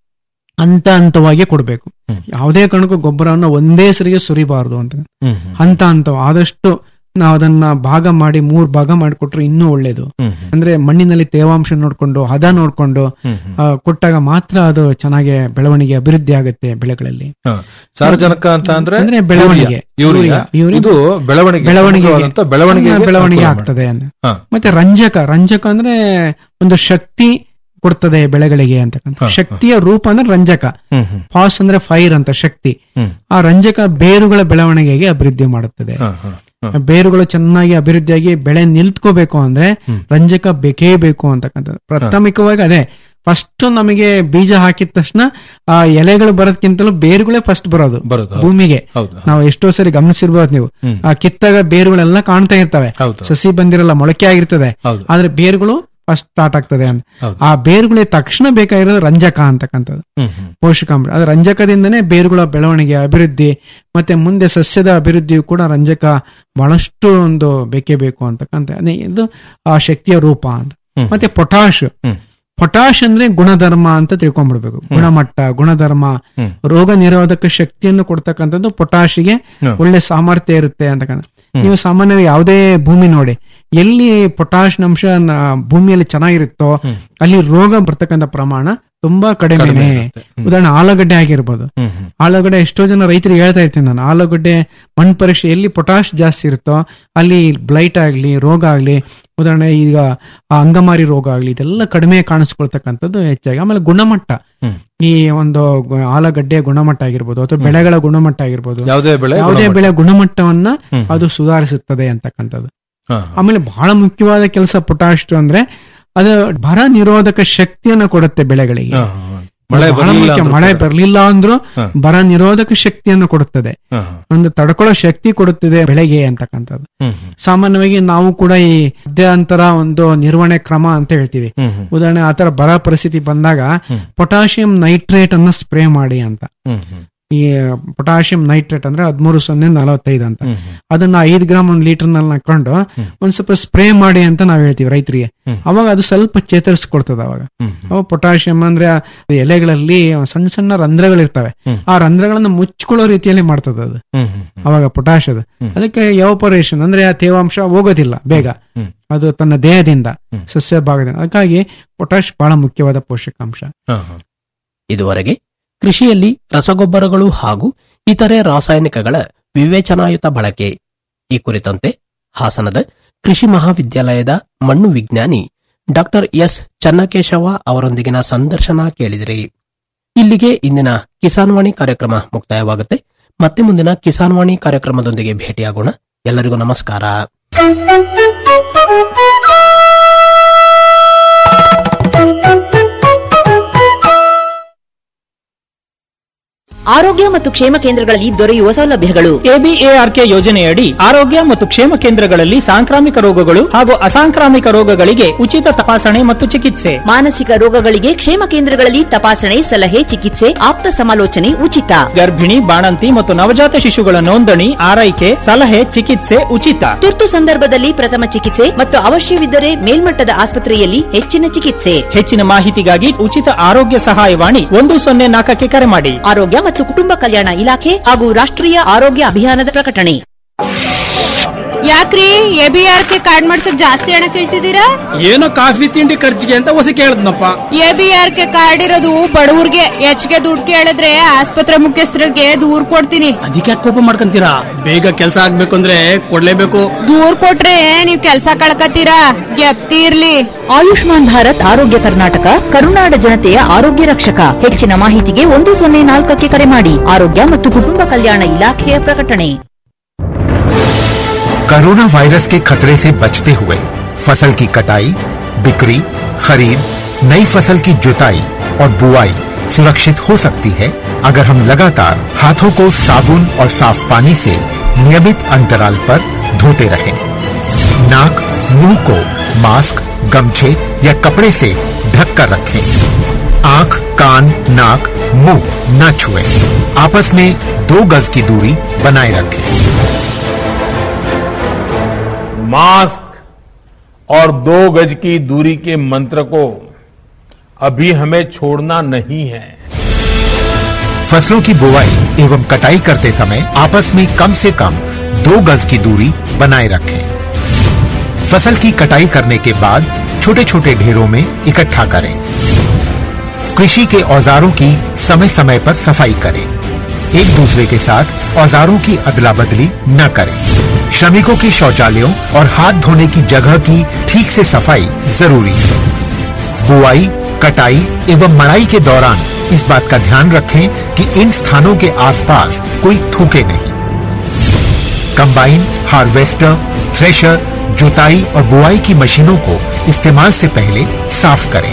ಹಂತ ಹಂತವಾಗಿ ಕೊಡ್ಬೇಕು ಯಾವುದೇ ಕಾರಣಕ್ಕೂ ಗೊಬ್ಬರವನ್ನು ಒಂದೇ ಸರಿಗೆ ಸುರಿಬಾರದು ಅಂತ ಹ್ಮ್, ಹಂತ ಹಂತ ಆದಷ್ಟು ನಾವು ಅದನ್ನ ಭಾಗ ಮಾಡಿ ಮೂರ್ ಭಾಗ ಮಾಡಿಕೊಟ್ರೆ ಇನ್ನೂ ಒಳ್ಳೇದು ಹ್ಮ್, ಅಂದ್ರೆ ಮಣ್ಣಿನಲ್ಲಿ ತೇವಾಂಶ ನೋಡ್ಕೊಂಡು ಹದ ನೋಡ್ಕೊಂಡು ಆ, ಕೊಟ್ಟಾಗ ಮಾತ್ರ ಅದು ಚೆನ್ನಾಗಿ ಬೆಳವಣಿಗೆ ಅಭಿವೃದ್ಧಿ ಆಗುತ್ತೆ ಬೆಳೆಗಳಲ್ಲಿ ಹ. ಸಾರಜನಕ ಅಂತ ಅಂದ್ರೆ ಅಂದ್ರೆ ಬೆಳವಣಿಗೆ ಯೂರಿಯಾ ಯೂರಿಯಾ. ಇದು ಬೆಳವಣಿಗೆ ಬೆಳವಣಿಗೆ ಸಮಗ್ರವಾದಂತ ಬೆಳವಣಿಗೆಗೆ ಬೆಳವಣಿಗೆ ಅನುಕೂಲ ಆಗ್ತದೆ ಮಾಡುತ್ತೆ. ಅಂತ ಹ. ಮತ್ತೆ ರಂಜಕ ರಂಜಕ ಅಂದ್ರೆ ಒಂದು ಶಕ್ತಿ ಕೊಡ್ತದೆ ಬೆಳೆಗಳಿಗೆ ಅಂತಕ್ಕಂಥ ಹ, ಹ. ಶಕ್ತಿಯ ರೂಪ ಅಂದ್ರೆ ರಂಜಕ ಹ್ಮ್, ಹ್ಮ್. ಫಾಸ್ ಅಂದ್ರೆ ಫೈರ್ ಅಂತ ಶಕ್ತಿ ಹ್ಮ್. ಆ ರಂಜಕ ಬೇರುಗಳ ಬೆಳವಣಿಗೆಗೆ ಅಭಿವೃದ್ಧಿ ಮಾಡುತ್ತದೆ ಹ, ಹ, ಹ. ಬೇರುಗಳು ಚೆನ್ನಾಗಿ ಅಭಿವೃದ್ಧಿಯಾಗಿ ಬೆಳೆ ನಿಲ್ತ್ಕೋಬೇಕು ಅಂದ್ರೆ ರಂಜಕ ಬೇಕೇ ಬೇಕು ಅಂತಕ್ಕಂಥದ್ದು ಪ್ರಾಥಮಿಕವಾಗಿ ಅದೇ ಫಸ್ಟ್ ನಮಗೆ ಬೀಜ ಹಾಕಿದ ತಕ್ಷಣ ಆ ಎಲೆಗಳು ಬರೋದಕ್ಕಿಂತಲೂ ಬೇರುಗಳೇ ಫಸ್ಟ್ ಬರೋದು ಬರೋದು, ಹೌದು. ಭೂಮಿಗೆ ಹೌದು, ಹೌದು. ನಾವು ಎಷ್ಟೋ ಸರಿ ಗಮನಿಸಿರ್ಬೋದು ನೀವು ಹ್ಮ್. ಆ ಕಿತ್ತಾಗ ಬೇರುಗಳೆಲ್ಲ ಕಾಣ್ತಾ ಇರ್ತವೆ ಹೌದು. ಸಸಿ ಬಂದಿರಲ್ಲ ಮೊಳಕೆ ಆಗಿರ್ತದೆ ಹೌದು. ಆದ್ರೆ ಬೇರುಗಳು ಫಸ್ಟ್ ಸ್ಟಾರ್ಟ್ ಆಗ್ತದೆ ಅಂತ ಹೌದು. ಆ ಬೇರುಗಳಿಗೆ ತಕ್ಷಣ ಬೇಕಾಗಿರೋದು ರಂಜಕ ಅಂತಕ್ಕಂಥದ್ದು ಹ್ಮ್, ಹ್ಮ್. ಪೋಷಕಾಂಶ ಅದು ರಂಜಕದಿಂದನೇ ಬೇರುಗಳ ಬೆಳವಣಿಗೆ ಅಭಿವೃದ್ಧಿ ಮತ್ತೆ ಮುಂದೆ ಸಸ್ಯದ ಅಭಿವೃದ್ಧಿಯು ಕೂಡ ರಂಜಕ ಬಹಳಷ್ಟು ಒಂದು ಬೇಕೇ ಬೇಕು ಅಂತಕ್ಕಂಥ ಅದೇ ಇದು ಆ ಶಕ್ತಿಯ ರೂಪ ಅಂತ ಹ್ಮ್. ಮತ್ತೆ ಪೊಟಾಶ್ ಹ್ಮ್. ಪೊಟಾಶ್ ಅಂದ್ರೆ ಗುಣಧರ್ಮ ಅಂತ ತಿಳ್ಕೊಂಡ್ಬಿಡ್ಬೇಕು ಗುಣಮಟ್ಟ ಗುಣಧರ್ಮ ಹ್ಮ್. ರೋಗ ನಿರೋಧಕ ಶಕ್ತಿಯನ್ನು ಕೊಡ್ತಕ್ಕಂಥದ್ದು ಪೊಟಾಶಿಗೆ ಹ್ಮ್. ಒಳ್ಳೆ ಸಾಮರ್ಥ್ಯ ಇರುತ್ತೆ ಅಂತಕ್ಕಂಥ ನೀವು ಸಾಮಾನ್ಯವಾಗಿ ಯಾವುದೇ ಭೂಮಿ ನೋಡಿ ಎಲ್ಲಿ ಪೊಟಾಶ್ ಅಂಶ ನ- ಭೂಮಿಯಲ್ಲಿ ಚೆನ್ನಾಗಿರುತ್ತೋ ಅಲ್ಲಿ ರೋಗ ಬರ್ತಕ್ಕಂಥ ಪ್ರಮಾಣ ತುಂಬಾ ಕಡಿಮೆ ಕಡಿಮೆ ಇರುತ್ತೆ. ಹ್ಮ್. ಉದಾಹರಣೆ ಆಲೂಗಡ್ಡೆ ಆಗಿರ್ಬೋದು ಹ್ಮ್, ಹ್ಮ್. ಆಲೂಗಡ್ಡೆ ಎಷ್ಟೋ ಜನ ರೈತರಿಗೆ ಹೇಳ್ತಾ ಇರ್ತೀನಿ ನಾನು ಆಲೂಗಡ್ಡೆ ಮಣ್ಣು ಪರೀಕ್ಷೆ ಎಲ್ಲಿ ಪೊಟಾಶ್ ಜಾಸ್ತಿ ಇರುತ್ತೋ ಅಲ್ಲಿ ಬ್ಲೈಟ್ ಆಗ್ಲಿ ರೋಗ ಆಗ್ಲಿ ಉದಾಹರಣೆ ಈಗ ಆ ಅಂಗಮಾರಿ ರೋಗ ಆಗ್ಲಿ ಇದೆಲ್ಲ ಕಡಿಮೆ ಕಾಣಿಸ್ಕೊಳ್ತಕ್ಕಂಥದ್ದು ಹೆಚ್ಚಾಗಿ ಆಮೇಲೆ ಗುಣಮಟ್ಟ ಹ್ಮ್. ಈ ಒಂದು ಗು- ಆಲೂಗಡ್ಡೆಯ ಗುಣಮಟ್ಟ ಆಗಿರ್ಬೋದು ಅಥವಾ ಬೆಳೆಗಳ ಗುಣಮಟ್ಟ ಆಗಿರ್ಬೋದು ಯಾವುದೇ ಬೆಳೆ ಯಾವುದೇ ಗುಣಮಟ್ಟ. ಬೆಳೆ ಗುಣಮಟ್ಟವನ್ನ ಹ್ಮ್. ಅದು ಸುಧಾರಿಸುತ್ತದೆ ಅಂತಕ್ಕಂಥದ್ದು ಹ, ಆಮೇಲೆ ಬಹಳ ಮುಖ್ಯವಾದ ಕೆಲಸ ಪೊಟಾಶ್ ಅಂದ್ರೆ ಅದು ಬರ ನಿರೋಧಕ ಶಕ್ತಿಯನ್ನ ಕೊಡುತ್ತೆ ಬೆಳೆಗಳಿಗೆ ಹ, ಹ. ಮಳೆ ಬಹಳ ಬರ್ಲಿಲ್ಲ ಮುಖ್ಯ. ಅಂದ್ರೂ ಮಳೆ ಕೂಡ. ಬರಲಿಲ್ಲ ಅಂದ್ರೂ ಹಾ. ಬರ ನಿರೋಧಕ ಶಕ್ತಿಯನ್ನು ಕೊಡುತ್ತದೆ ಹಾ, ಒಂದು ತಡ್ಕೊಳ್ಳೋ ಶಕ್ತಿ ಕೊಡುತ್ತದೆ ಬೆಳೆಗೆ ಅಂತಕ್ಕಂಥದ್ದು ಹ್ಮ್, ಸಾಮಾನ್ಯವಾಗಿ ನಾವು ಕೂಡ ಈ ಮಧ್ಯಂತರ ಒಂದು ನಿರ್ವಹಣೆ ಕ್ರಮ ಅಂತ ಹೇಳ್ತೀವಿ ಹ್ಮ್, ಹ್ಮ್. ಉದಾಹರಣೆ ಆತರ ಬರ ಪರಿಸ್ಥಿತಿ ಬಂದಾಗ ಪೊಟ್ಯಾಷಿಯಂ ನೈಟ್ರೇಟ್ ಅನ್ನ ಸ್ಪ್ರೇ ಮಾಡಿ ಅಂತ ಹ್ಮ್, ಹ್ಮ್. ಈ ಪೊಟ್ಯಾಷಿಯಂ ನೈಟ್ರೇಟ್ ಅಂದ್ರೆ ಹದಿಮೂರು ಸೊನ್ನೆ ನಲವತ್ತೈದು ಅಂತ ಅದನ್ನ ಐದು ಗ್ರಾಮ್ ಒಂದ್ ಲೀಟರ್ ನಲ್ಲಿ ಹಾಕೊಂಡು ಒಂದ್ ಸ್ವಲ್ಪ ಸ್ಪ್ರೇ ಮಾಡಿ ಅಂತ ನಾವ್ ಹೇಳ್ತೀವಿ ರೈತರಿಗೆ ಅವಾಗ ಅದು ಸ್ವಲ್ಪ ಚೇತರಿಸ್ಕೊಡ್ತದೆ ಅವಾಗ ಅವಾಗ ಪೊಟ್ಯಾಷಿಯಂ ಅಂದ್ರೆ ಆ ಎಲೆಗಳಲ್ಲಿ ಸಣ್ಣ ಸಣ್ಣ ರಂಧ್ರಗಳಿರ್ತವೆ ಆ ರಂಧ್ರಗಳನ್ನ ಮುಚ್ಕೊಳ್ಳೋ ರೀತಿಯಲ್ಲಿ ಮಾಡ್ತದೆ ಅದು ಹ್ಮ್, ಹ್ಮ್. ಅವಾಗ ಪೊಟ್ಯಾಷ್ ಅದು ಅದಕ್ಕೆ ಎವಪರೇಷನ್ ಅಂದ್ರೆ ಆ ತೇವಾಂಶ ಹೋಗೋದಿಲ್ಲ ಬೇಗ ಅದು ತನ್ನ ದೇಹದಿಂದ ಸಸ್ಯ ಭಾಗದಿಂದ ಅದಕ್ಕಾಗಿ ಪೊಟ್ಯಾಶ್ ಬಹಳ ಮುಖ್ಯವಾದ ಪೋಷಕಾಂಶ ಹಾ, ಹಾ. ಇದುವರೆಗೆ ಕೃಷಿಯಲ್ಲಿ ರಸಗೊಬ್ಬರಗಳು ಹಾಗೂ ಇತರೆ ರಾಸಾಯನಿಕಗಳ ವಿವೇಚನಾಯುತ ಬಳಕೆ ಈ ಕುರಿತಂತೆ ಹಾಸನದ ಕೃಷಿ ಮಹಾವಿದ್ಯಾಲಯದ ಮಣ್ಣು ವಿಜ್ಞಾನಿ ಡಾಕ್ಟರ್ ಎಸ್ ಚನ್ನಕೇಶವ ಅವರೊಂದಿಗಿನ ಸಂದರ್ಶನ ಕೇಳಿದಿರಿ ಇಲ್ಲಿಗೆ ಇಂದಿನ ಕಿಸಾನ್ವಾಣಿ ಕಾರ್ಯಕ್ರಮ ಮುಕ್ತಾಯವಾಗುತ್ತೆ ಮತ್ತೆ ಮುಂದಿನ ಕಿಸಾನ್ವಾಣಿ ಕಾರ್ಯಕ್ರಮದೊಂದಿಗೆ ಭೇಟಿಯಾಗೋಣ ಎಲ್ಲರಿಗೂ ನಮಸ್ಕಾರ ಆರೋಗ್ಯ ಮತ್ತು ಕ್ಷೇಮ ಕೇಂದ್ರಗಳಲ್ಲಿ ದೊರೆಯುವ ಸೌಲಭ್ಯಗಳು ಎಬಿಎಆರ್ಕೆ ಯೋಜನೆಯಡಿ ಆರೋಗ್ಯ ಮತ್ತು ಕ್ಷೇಮ ಕೇಂದ್ರಗಳಲ್ಲಿ ಸಾಂಕ್ರಾಮಿಕ ರೋಗಗಳು ಹಾಗೂ ಅಸಾಂಕ್ರಾಮಿಕ ರೋಗಗಳಿಗೆ ಉಚಿತ ತಪಾಸಣೆ ಮತ್ತು ಚಿಕಿತ್ಸೆ ಮಾನಸಿಕ ರೋಗಗಳಿಗೆ ಕ್ಷೇಮ ಕೇಂದ್ರಗಳಲ್ಲಿ ತಪಾಸಣೆ ಸಲಹೆ ಚಿಕಿತ್ಸೆ ಆಪ್ತ ಸಮಾಲೋಚನೆ ಉಚಿತ ಗರ್ಭಿಣಿ ಬಾಣಂತಿ ಮತ್ತು ನವಜಾತ ಶಿಶುಗಳ ನೋಂದಣಿ ಆರೈಕೆ ಸಲಹೆ ಚಿಕಿತ್ಸೆ ಉಚಿತ ತುರ್ತು ಸಂದರ್ಭದಲ್ಲಿ ಪ್ರಥಮ ಚಿಕಿತ್ಸೆ ಮತ್ತು ಅವಶ್ಯವಿದ್ದರೆ ಮೇಲ್ಮಟ್ಟದ ಆಸ್ಪತ್ರೆಯಲ್ಲಿ ಹೆಚ್ಚಿನ ಚಿಕಿತ್ಸೆ ಹೆಚ್ಚಿನ ಮಾಹಿತಿಗಾಗಿ ಉಚಿತ ಆರೋಗ್ಯ ಸಹಾಯವಾಣಿ ಒಂದು ಸೊನ್ನೆ ನಾಲ್ಕಕ್ಕೆ ಕರೆ ಮಾಡಿ ಆರೋಗ್ಯ ಮತ್ತು ಕುಟುಂಬ ಕಲ್ಯಾಣ ಇಲಾಖೆ ಹಾಗೂ ರಾಷ್ಟ್ರೀಯ ಆರೋಗ್ಯ ಅಭಿಯಾನದ ಪ್ರಕಟಣೆ ಯಾಕ್ರಿ A B R K card ಮಾಡ್ಸಕ್ ಜಾಸ್ತಿ ಹಣ ಕೇಳ್ತಿದ್ದೀರಾ ಏನೋ ಕಾಫಿ ತಿಂಡಿ ಖರ್ಚಿಗೆ ಅಂತ ಹೊಸ ಕೇಳದ್ನಪ್ಪ A B R K card ಇರೋದು ಬಡವ್ರಿಗೆ ಹೆಚ್ಚಿಗೆ ದುಡ್ಡು ಕೇಳಿದ್ರೆ ಆಸ್ಪತ್ರೆ ಮುಖ್ಯಸ್ಥರಿಗೆ ದೂರ್ ಕೊಡ್ತೀನಿ ಅದಕ್ಕೆ ಯಾಕ್ ಕೋಪ ಮಾಡ್ಕೊಂತೀರಾ ಬೇಗ ಕೆಲಸ ಆಗ್ಬೇಕು ಅಂದ್ರೆ ಕೊಡ್ಲೇಬೇಕು ದೂರ್ ಕೊಟ್ರೆ ನೀವ್ ಕೆಲ್ಸ ಕಳ್ಕತ್ತೀರಾ ಗೆಪ್ತಿ ಇರ್ಲಿ ಆಯುಷ್ಮಾನ್ ಭಾರತ್ ಆರೋಗ್ಯ ಕರ್ನಾಟಕ ಕರುನಾಡ ಜನತೆಯ ಆರೋಗ್ಯ ರಕ್ಷಕ ಹೆಚ್ಚಿನ ಮಾಹಿತಿಗೆ ಒಂದು ಸೊನ್ನೆ ನಾಲ್ಕಕ್ಕೆ ಕರೆ ಮಾಡಿ ಆರೋಗ್ಯ ಮತ್ತು ಕುಟುಂಬ ಕಲ್ಯಾಣ ಇಲಾಖೆಯ ಪ್ರಕಟಣೆ कोरोना वायरस के खतरे से बचते हुए फसल की कटाई बिक्री खरीद नई फसल की जुताई और बुआई सुरक्षित हो सकती है अगर हम लगातार हाथों को साबुन और साफ पानी से नियमित अंतराल पर धोते रहें। नाक मुंह को मास्क गमछे या कपड़े से ढक कर रखें आंख कान नाक मुंह न छुएं। आपस में दो गज की दूरी बनाए रखें मास्क और दो गज की दूरी के मंत्र को अभी हमें छोड़ना नहीं है फसलों की बुवाई एवं कटाई करते समय आपस में कम से कम दो गज की दूरी बनाए रखें फसल की कटाई करने के बाद छोटे छोटे ढेरों में इकट्ठा करें कृषि के औजारों की समय समय पर सफाई करें एक दूसरे के साथ औजारों की अदला बदली न करें श्रमिकों के शौचालयों और हाथ धोने की जगह की ठीक से सफाई जरूरी है बुआई कटाई एवं मड़ाई के दौरान इस बात का ध्यान रखें कि इन स्थानों के आसपास कोई थूके नहीं कंबाइन हार्वेस्टर थ्रेशर जुताई और बुआई की मशीनों को इस्तेमाल से पहले साफ करें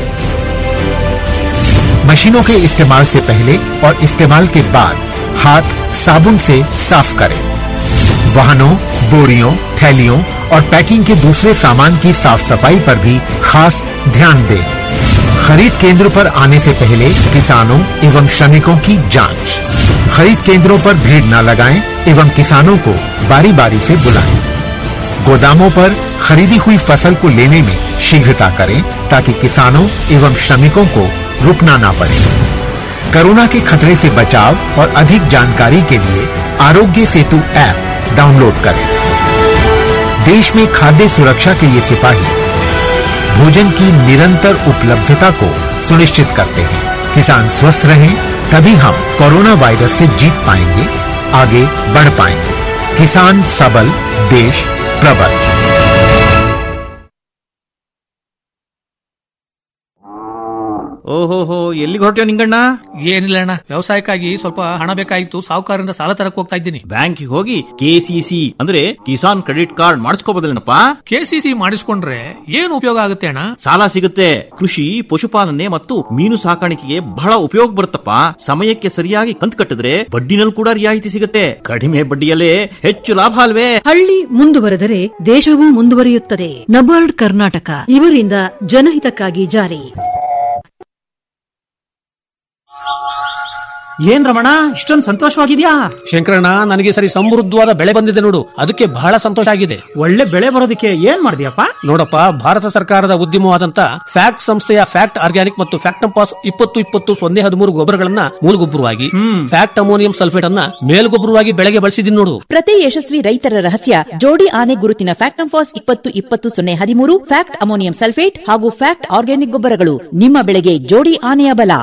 मशीनों के इस्तेमाल से पहले और इस्तेमाल के बाद हाथ साबुन से साफ करें वाहनों बोरियों थैलियों और पैकिंग के दूसरे सामान की साफ सफाई पर भी खास ध्यान दें खरीद केंद्र पर आने से पहले किसानों एवं श्रमिकों की जांच खरीद केंद्रों पर भीड़ न लगाएं एवं किसानों को बारी बारी से बुलाएं गोदामों पर खरीदी हुई फसल को लेने में शीघ्रता करें ताकि किसानों एवं श्रमिकों को रुकना ना पड़े कोरोना के खतरे से बचाव और अधिक जानकारी के लिए आरोग्य सेतु ऐप डाउनलोड करें देश में खाद्य सुरक्षा के ये सिपाही भोजन की निरंतर उपलब्धता को सुनिश्चित करते हैं किसान स्वस्थ रहें तभी हम कोरोना वायरस से जीत पाएंगे आगे बढ़ पाएंगे किसान सबल देश प्रबल ಓಹೋಹೋ ಎಲ್ಲಿಗೆ ಹೊರಟ್ಯೋ ನಿಂಗಣ್ಣ ಏನಿಲ್ಲ ಅಣ್ಣ ವ್ಯವಸಾಯಕ್ಕಾಗಿ ಸ್ವಲ್ಪ ಹಣ ಬೇಕಾಗಿತ್ತು ಸಾಹುಕಾರರಿಂದ ಸಾಲ ತರಕ್ ಹೋಗ್ತಾ ಇದ್ದೀನಿ ಬ್ಯಾಂಕಿಗೆ ಹೋಗಿ ಕೆಸಿಸಿ ಅಂದ್ರೆ ಕಿಸಾನ್ ಕ್ರೆಡಿಟ್ ಕಾರ್ಡ್ ಮಾಡಿಸ್ಕೋಬೋದಲ್ಲೇನಪ್ಪ ಕೆಸಿಸಿ ಮಾಡಿಸ್ಕೊಂಡ್ರೆ ಏನು ಉಪಯೋಗ ಆಗುತ್ತೆ ಅಣ್ಣ ಸಾಲ ಸಿಗುತ್ತೆ ಕೃಷಿ ಪಶುಪಾಲನೆ ಮತ್ತು ಮೀನು ಸಾಕಾಣಿಕೆಗೆ ಬಹಳ ಉಪಯೋಗ ಬರುತ್ತಪ್ಪ ಸಮಯಕ್ಕೆ ಸರಿಯಾಗಿ ಕಂತು ಕಟ್ಟಿದ್ರೆ ಬಡ್ಡಿನಲ್ಲಿ ಕೂಡ ರಿಯಾಯಿತಿ ಸಿಗುತ್ತೆ ಕಡಿಮೆ ಬಡ್ಡಿಯಲ್ಲೇ ಹೆಚ್ಚು ಲಾಭ ಅಲ್ವೇ ಹಳ್ಳಿ ಮುಂದುವರೆದರೆ ದೇಶವೂ ಮುಂದುವರಿಯುತ್ತದೆ ನಬಾರ್ಡ್ ಕರ್ನಾಟಕ ಇವರಿಂದ ಜನಹಿತಕ್ಕಾಗಿ ಜಾರಿ ಏನ್ ರಮಣ ಇಷ್ಟೊಂದು ಸಂತೋಷವಾಗಿದ್ಯಾ ಶಂಕರಣ್ಣ ನನಗೆ ಸರಿ ಸಮೃದ್ಧವಾದ ಬೆಳೆ ಬಂದಿದೆ ನೋಡು ಅದಕ್ಕೆ ಬಹಳ ಸಂತೋಷ ಆಗಿದೆ ಒಳ್ಳೆ ಬೆಳೆ ಬರೋದಕ್ಕೆ ಏನ್ ಮಾಡಿದ್ಯಪ್ಪ ನೋಡಪ್ಪ ಭಾರತ ಸರ್ಕಾರದ ಉದ್ಯಮವಾದಂತ ಫ್ಯಾಕ್ಟ್ ಸಂಸ್ಥೆಯ ಫ್ಯಾಕ್ಟ್ ಆರ್ಗ್ಯಾನಿಕ್ ಮತ್ತು ಫ್ಯಾಕ್ಟಂಪಾಸ್ ಇಪ್ಪತ್ತು ಇಪ್ಪತ್ತು ಸೊನ್ನೆ ಹದಿಮೂರು ಗೊಬ್ಬರಗಳನ್ನ ಮೂಲಗೊಬ್ಬರವಾಗಿ ಫ್ಯಾಕ್ಟ್ ಅಮೋನಿಯಂ ಸಲ್ಫೇಟ್ ಅನ್ನ ಮೇಲ್ಗೊಬ್ಬರವಾಗಿ ಬೆಳೆಗೆ ಬಳಸಿದೀನಿ ನೋಡು ಪ್ರತಿ ಯಶಸ್ವಿ ರೈತರ ರಹಸ್ಯ ಜೋಡಿ ಆನೆ ಗುರುತಿನ ಫ್ಯಾಕ್ಟ್ ಫಾಸ್ ಇಪ್ಪತ್ತು ಇಪ್ಪತ್ತು ಸೊನ್ನೆ ಹದಿಮೂರು ಫ್ಯಾಕ್ಟ್ ಅಮೋನಿಯಂ ಸಲ್ಫೇಟ್ ಹಾಗೂ ಫ್ಯಾಕ್ಟ್ ಆರ್ಗ್ಯಾನಿಕ್ ಗೊಬ್ಬರಗಳು ನಿಮ್ಮ ಬೆಳೆಗೆ ಜೋಡಿ ಆನೆಯ ಬಲ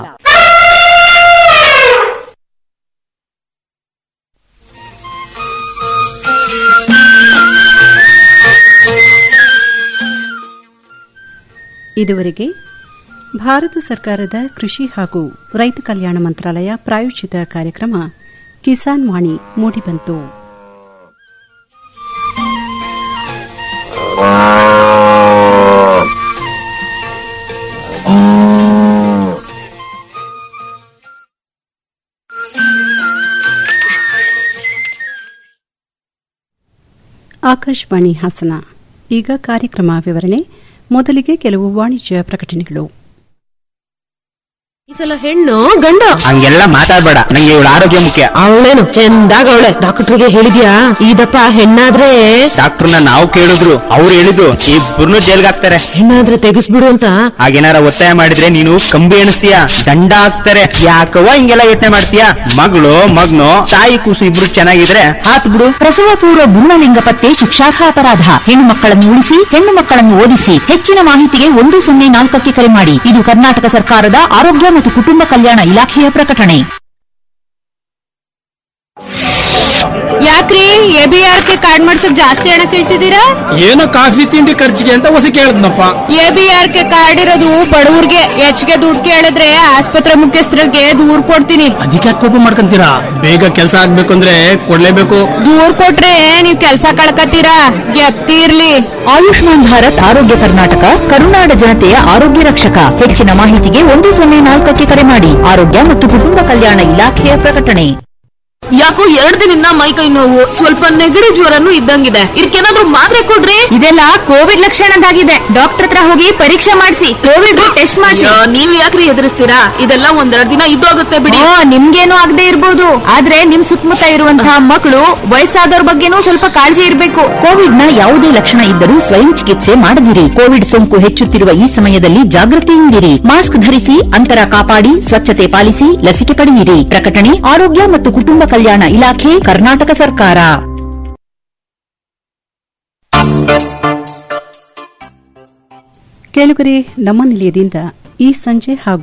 ಇದುವರೆಗೆ ಭಾರತ ಸರ್ಕಾರದ ಕೃಷಿ ಹಾಗೂ ರೈತ ಕಲ್ಯಾಣ ಮಂತ್ರಾಲಯ ಪ್ರಾಯೋಜಿತ ಕಾರ್ಯಕ್ರಮ ಕಿಸಾನ್ ವಾಣಿ ಮೂಡಿಬಂತು ಆಕಾಶವಾಣಿ ಹಾಸನ ಈಗ ಕಾರ್ಯಕ್ರಮ ವಿವರಣೆ ಮೊದಲಿಗೆ ಕೆಲವು ವಾಣಿಜ್ಯ ಪ್ರಕಟಣೆಗಳು ಈ ಸಲ ಹೆಣ್ಣು ಗಂಡು ಹಂಗೆಲ್ಲ ಮಾತಾಡ್ಬೇಡ ನಂಗೆ ಇವಳ ಆರೋಗ್ಯ ಮುಖ್ಯ ಅವಳೇನು ಚಂದಾಗ ಅವಳೆ ಡಾಕ್ಟರ್ಗೆ ಹೇಳಿದ್ಯಾ ಇದಪ್ಪ ಹೆಣ್ಣಾದ್ರೆ ಡಾಕ್ಟರ್ನ ನಾವು ಕೇಳಿದ್ರು ಅವ್ರು ಹೇಳಿದ್ರು ಇಬ್ಬರನ್ನು ಜೈಲ್ಗೆ ಹಾಕ್ತಾರೆ ಹೆಣ್ಣಾದ್ರೆ ತೆಗಿಸ್ಬಿಡು ಅಂತ ಹಾಗೇನಾರ ಒತ್ತಾಯ ಮಾಡಿದ್ರೆ ನೀನು ಕಂಬಿ ಎಣಿಸ್ತೀಯ ದಂಡ ಹಾಕ್ತಾರೆ ಯಾಕವ್ವ ಹಿಂಗೆಲ್ಲ ಯೋಚನೆ ಮಾಡ್ತೀಯ ಮಗಳು ಮಗ್ನು ತಾಯಿ ಕೂಸು ಇಬ್ರು ಚೆನ್ನಾಗಿದ್ರೆ ಆತ್ ಬಿಡು ಪ್ರಸವ ಪೂರ್ವ ಭ್ರೂಣಲಿಂಗ ಪತ್ತೆ ಶಿಕ್ಷಾರ್ಹ ಅಪರಾಧ ಹೆಣ್ಣು ಮಕ್ಕಳನ್ನು ಉಳಿಸಿ ಹೆಣ್ಣು ಮಕ್ಕಳನ್ನು ಓದಿಸಿ ಹೆಚ್ಚಿನ ಮಾಹಿತಿಗೆ ಒಂದು ಸೊನ್ನೆ ನಾಲ್ಕಕ್ಕೆ ಕರೆ ಮಾಡಿ ಇದು ಕರ್ನಾಟಕ ಸರ್ಕಾರದ ಆರೋಗ್ಯ ಮತ್ತು ಕುಟುಂಬ ಕಲ್ಯಾಣ ಇಲಾಖೆಯ ಪ್ರಕಟಣೆ ಯಾಕ್ರಿ ಎಬಿಆರ್ ಕೆ ಕಾರ್ಡ್ ಮಾಡ್ಸಕ್ ಜಾಸ್ತಿ ಹಣ ಕೇಳ್ತಿದ್ದೀರಾ ಏನೋ ಕಾಫಿ ತಿಂಡಿ ಖರ್ಚಿಗೆ ಅಂತ ಹೊಸ ಕೇಳದ್ನಪ್ಪ ಎಬಿಆರ್ ಕೆ ಕಾರ್ಡ್ ಇರೋದು ಬಡವ್ರಿಗೆ ಹೆಚ್ಚಿಗೆ ದುಡ್ಡು ಕೇಳಿದ್ರೆ ಆಸ್ಪತ್ರೆ ಮುಖ್ಯಸ್ಥರಿಗೆ ದೂರ್ ಕೊಡ್ತೀನಿ ಅದಕ್ಕೆ ಕೋಪ ಮಾಡ್ಕೊಂತೀರಾ ಬೇಗ ಕೆಲಸ ಆಗ್ಬೇಕು ಅಂದ್ರೆ ಕೊಡ್ಲೇಬೇಕು ದೂರ್ ಕೊಟ್ರೆ ನೀವ್ ಕೆಲ್ಸ ಕಳ್ಕತ್ತೀರಾ ಗೆಪ್ತಿರ್ಲಿ ಆಯುಷ್ಮಾನ್ ಭಾರತ್ ಆರೋಗ್ಯ ಕರ್ನಾಟಕ ಕರುನಾಡ ಜನತೆಯ ಆರೋಗ್ಯ ರಕ್ಷಕ ಹೆಚ್ಚಿನ ಮಾಹಿತಿಗೆ ಒಂದು ಸೊನ್ನೆ ನಾಲ್ಕಕ್ಕೆ ಕರೆ ಮಾಡಿ ಆರೋಗ್ಯ ಮತ್ತು ಕುಟುಂಬ ಕಲ್ಯಾಣ ಇಲಾಖೆಯ ಪ್ರಕಟಣೆ ಯಾಕೋ ಎರಡ್ ದಿನದಿಂದ ಮೈಕೈ ನೋವು ಸ್ವಲ್ಪ ನೆಗಡಿ ಜ್ವರನು ಇದ್ದಂಗಿದೆ ಇದಕ್ಕೇನಾದ್ರೂ ಮಾತ್ರೆ ಕೊಡ್ರಿ ಇದೆಲ್ಲ ಕೋವಿಡ್ ಲಕ್ಷಣದಾಗಿದೆ ಡಾಕ್ಟರ್ ಹತ್ರ ಹೋಗಿ ಪರೀಕ್ಷೆ ಮಾಡಿಸಿ ಕೋವಿಡ್ ಟೆಸ್ಟ್ ಮಾಡಿಸಿ ಅಯ್ಯೋ, ನೀವ್ ಯಾಕ್ರಿ ಎದುರಿಸ್ತೀರಾ ಇದೆಲ್ಲ ಒಂದೆರಡು ದಿನ ಇದ್ದೋಗುತ್ತೆ ಬಿಡಿ ಓ ನಿಮ್ಗೇನು ಆಗದೆ ಇರ್ಬೋದು ಆದ್ರೆ ನಿಮ್ ಸುತ್ತಮುತ್ತ ಇರುವಂತಹ ಮಕ್ಕಳು ವಯಸ್ಸಾದವ್ರ ಬಗ್ಗೆನೂ ಸ್ವಲ್ಪ ಕಾಳಜಿ ಇರ್ಬೇಕು ಕೋವಿಡ್ ನ ಯಾವುದೇ ಲಕ್ಷಣ ಇದ್ದರೂ ಸ್ವಯಂ ಚಿಕಿತ್ಸೆ ಮಾಡದಿರಿ ಕೋವಿಡ್ ಸೋಂಕು ಹೆಚ್ಚುತ್ತಿರುವ ಈ ಸಮಯದಲ್ಲಿ ಜಾಗೃತಿಯಿಂದಿರಿ ಮಾಸ್ಕ್ ಧರಿಸಿ ಅಂತರ ಕಾಪಾಡಿ ಸ್ವಚ್ಛತೆ ಪಾಲಿಸಿ ಲಸಿಕೆ ಪಡೆಯಿರಿ ಪ್ರಕಟಣೆ ಆರೋಗ್ಯ ಮತ್ತು ಕುಟುಂಬ ಕಲ್ಯಾಣ ಇಲಾಖೆ ಕರ್ನಾಟಕ ಸರ್ಕಾರ ಕೇಳುಗರೆ ನಮ್ಮ ನಿಲಯದಿಂದ ಈ ಸಂಜೆ ಹಾಗೂ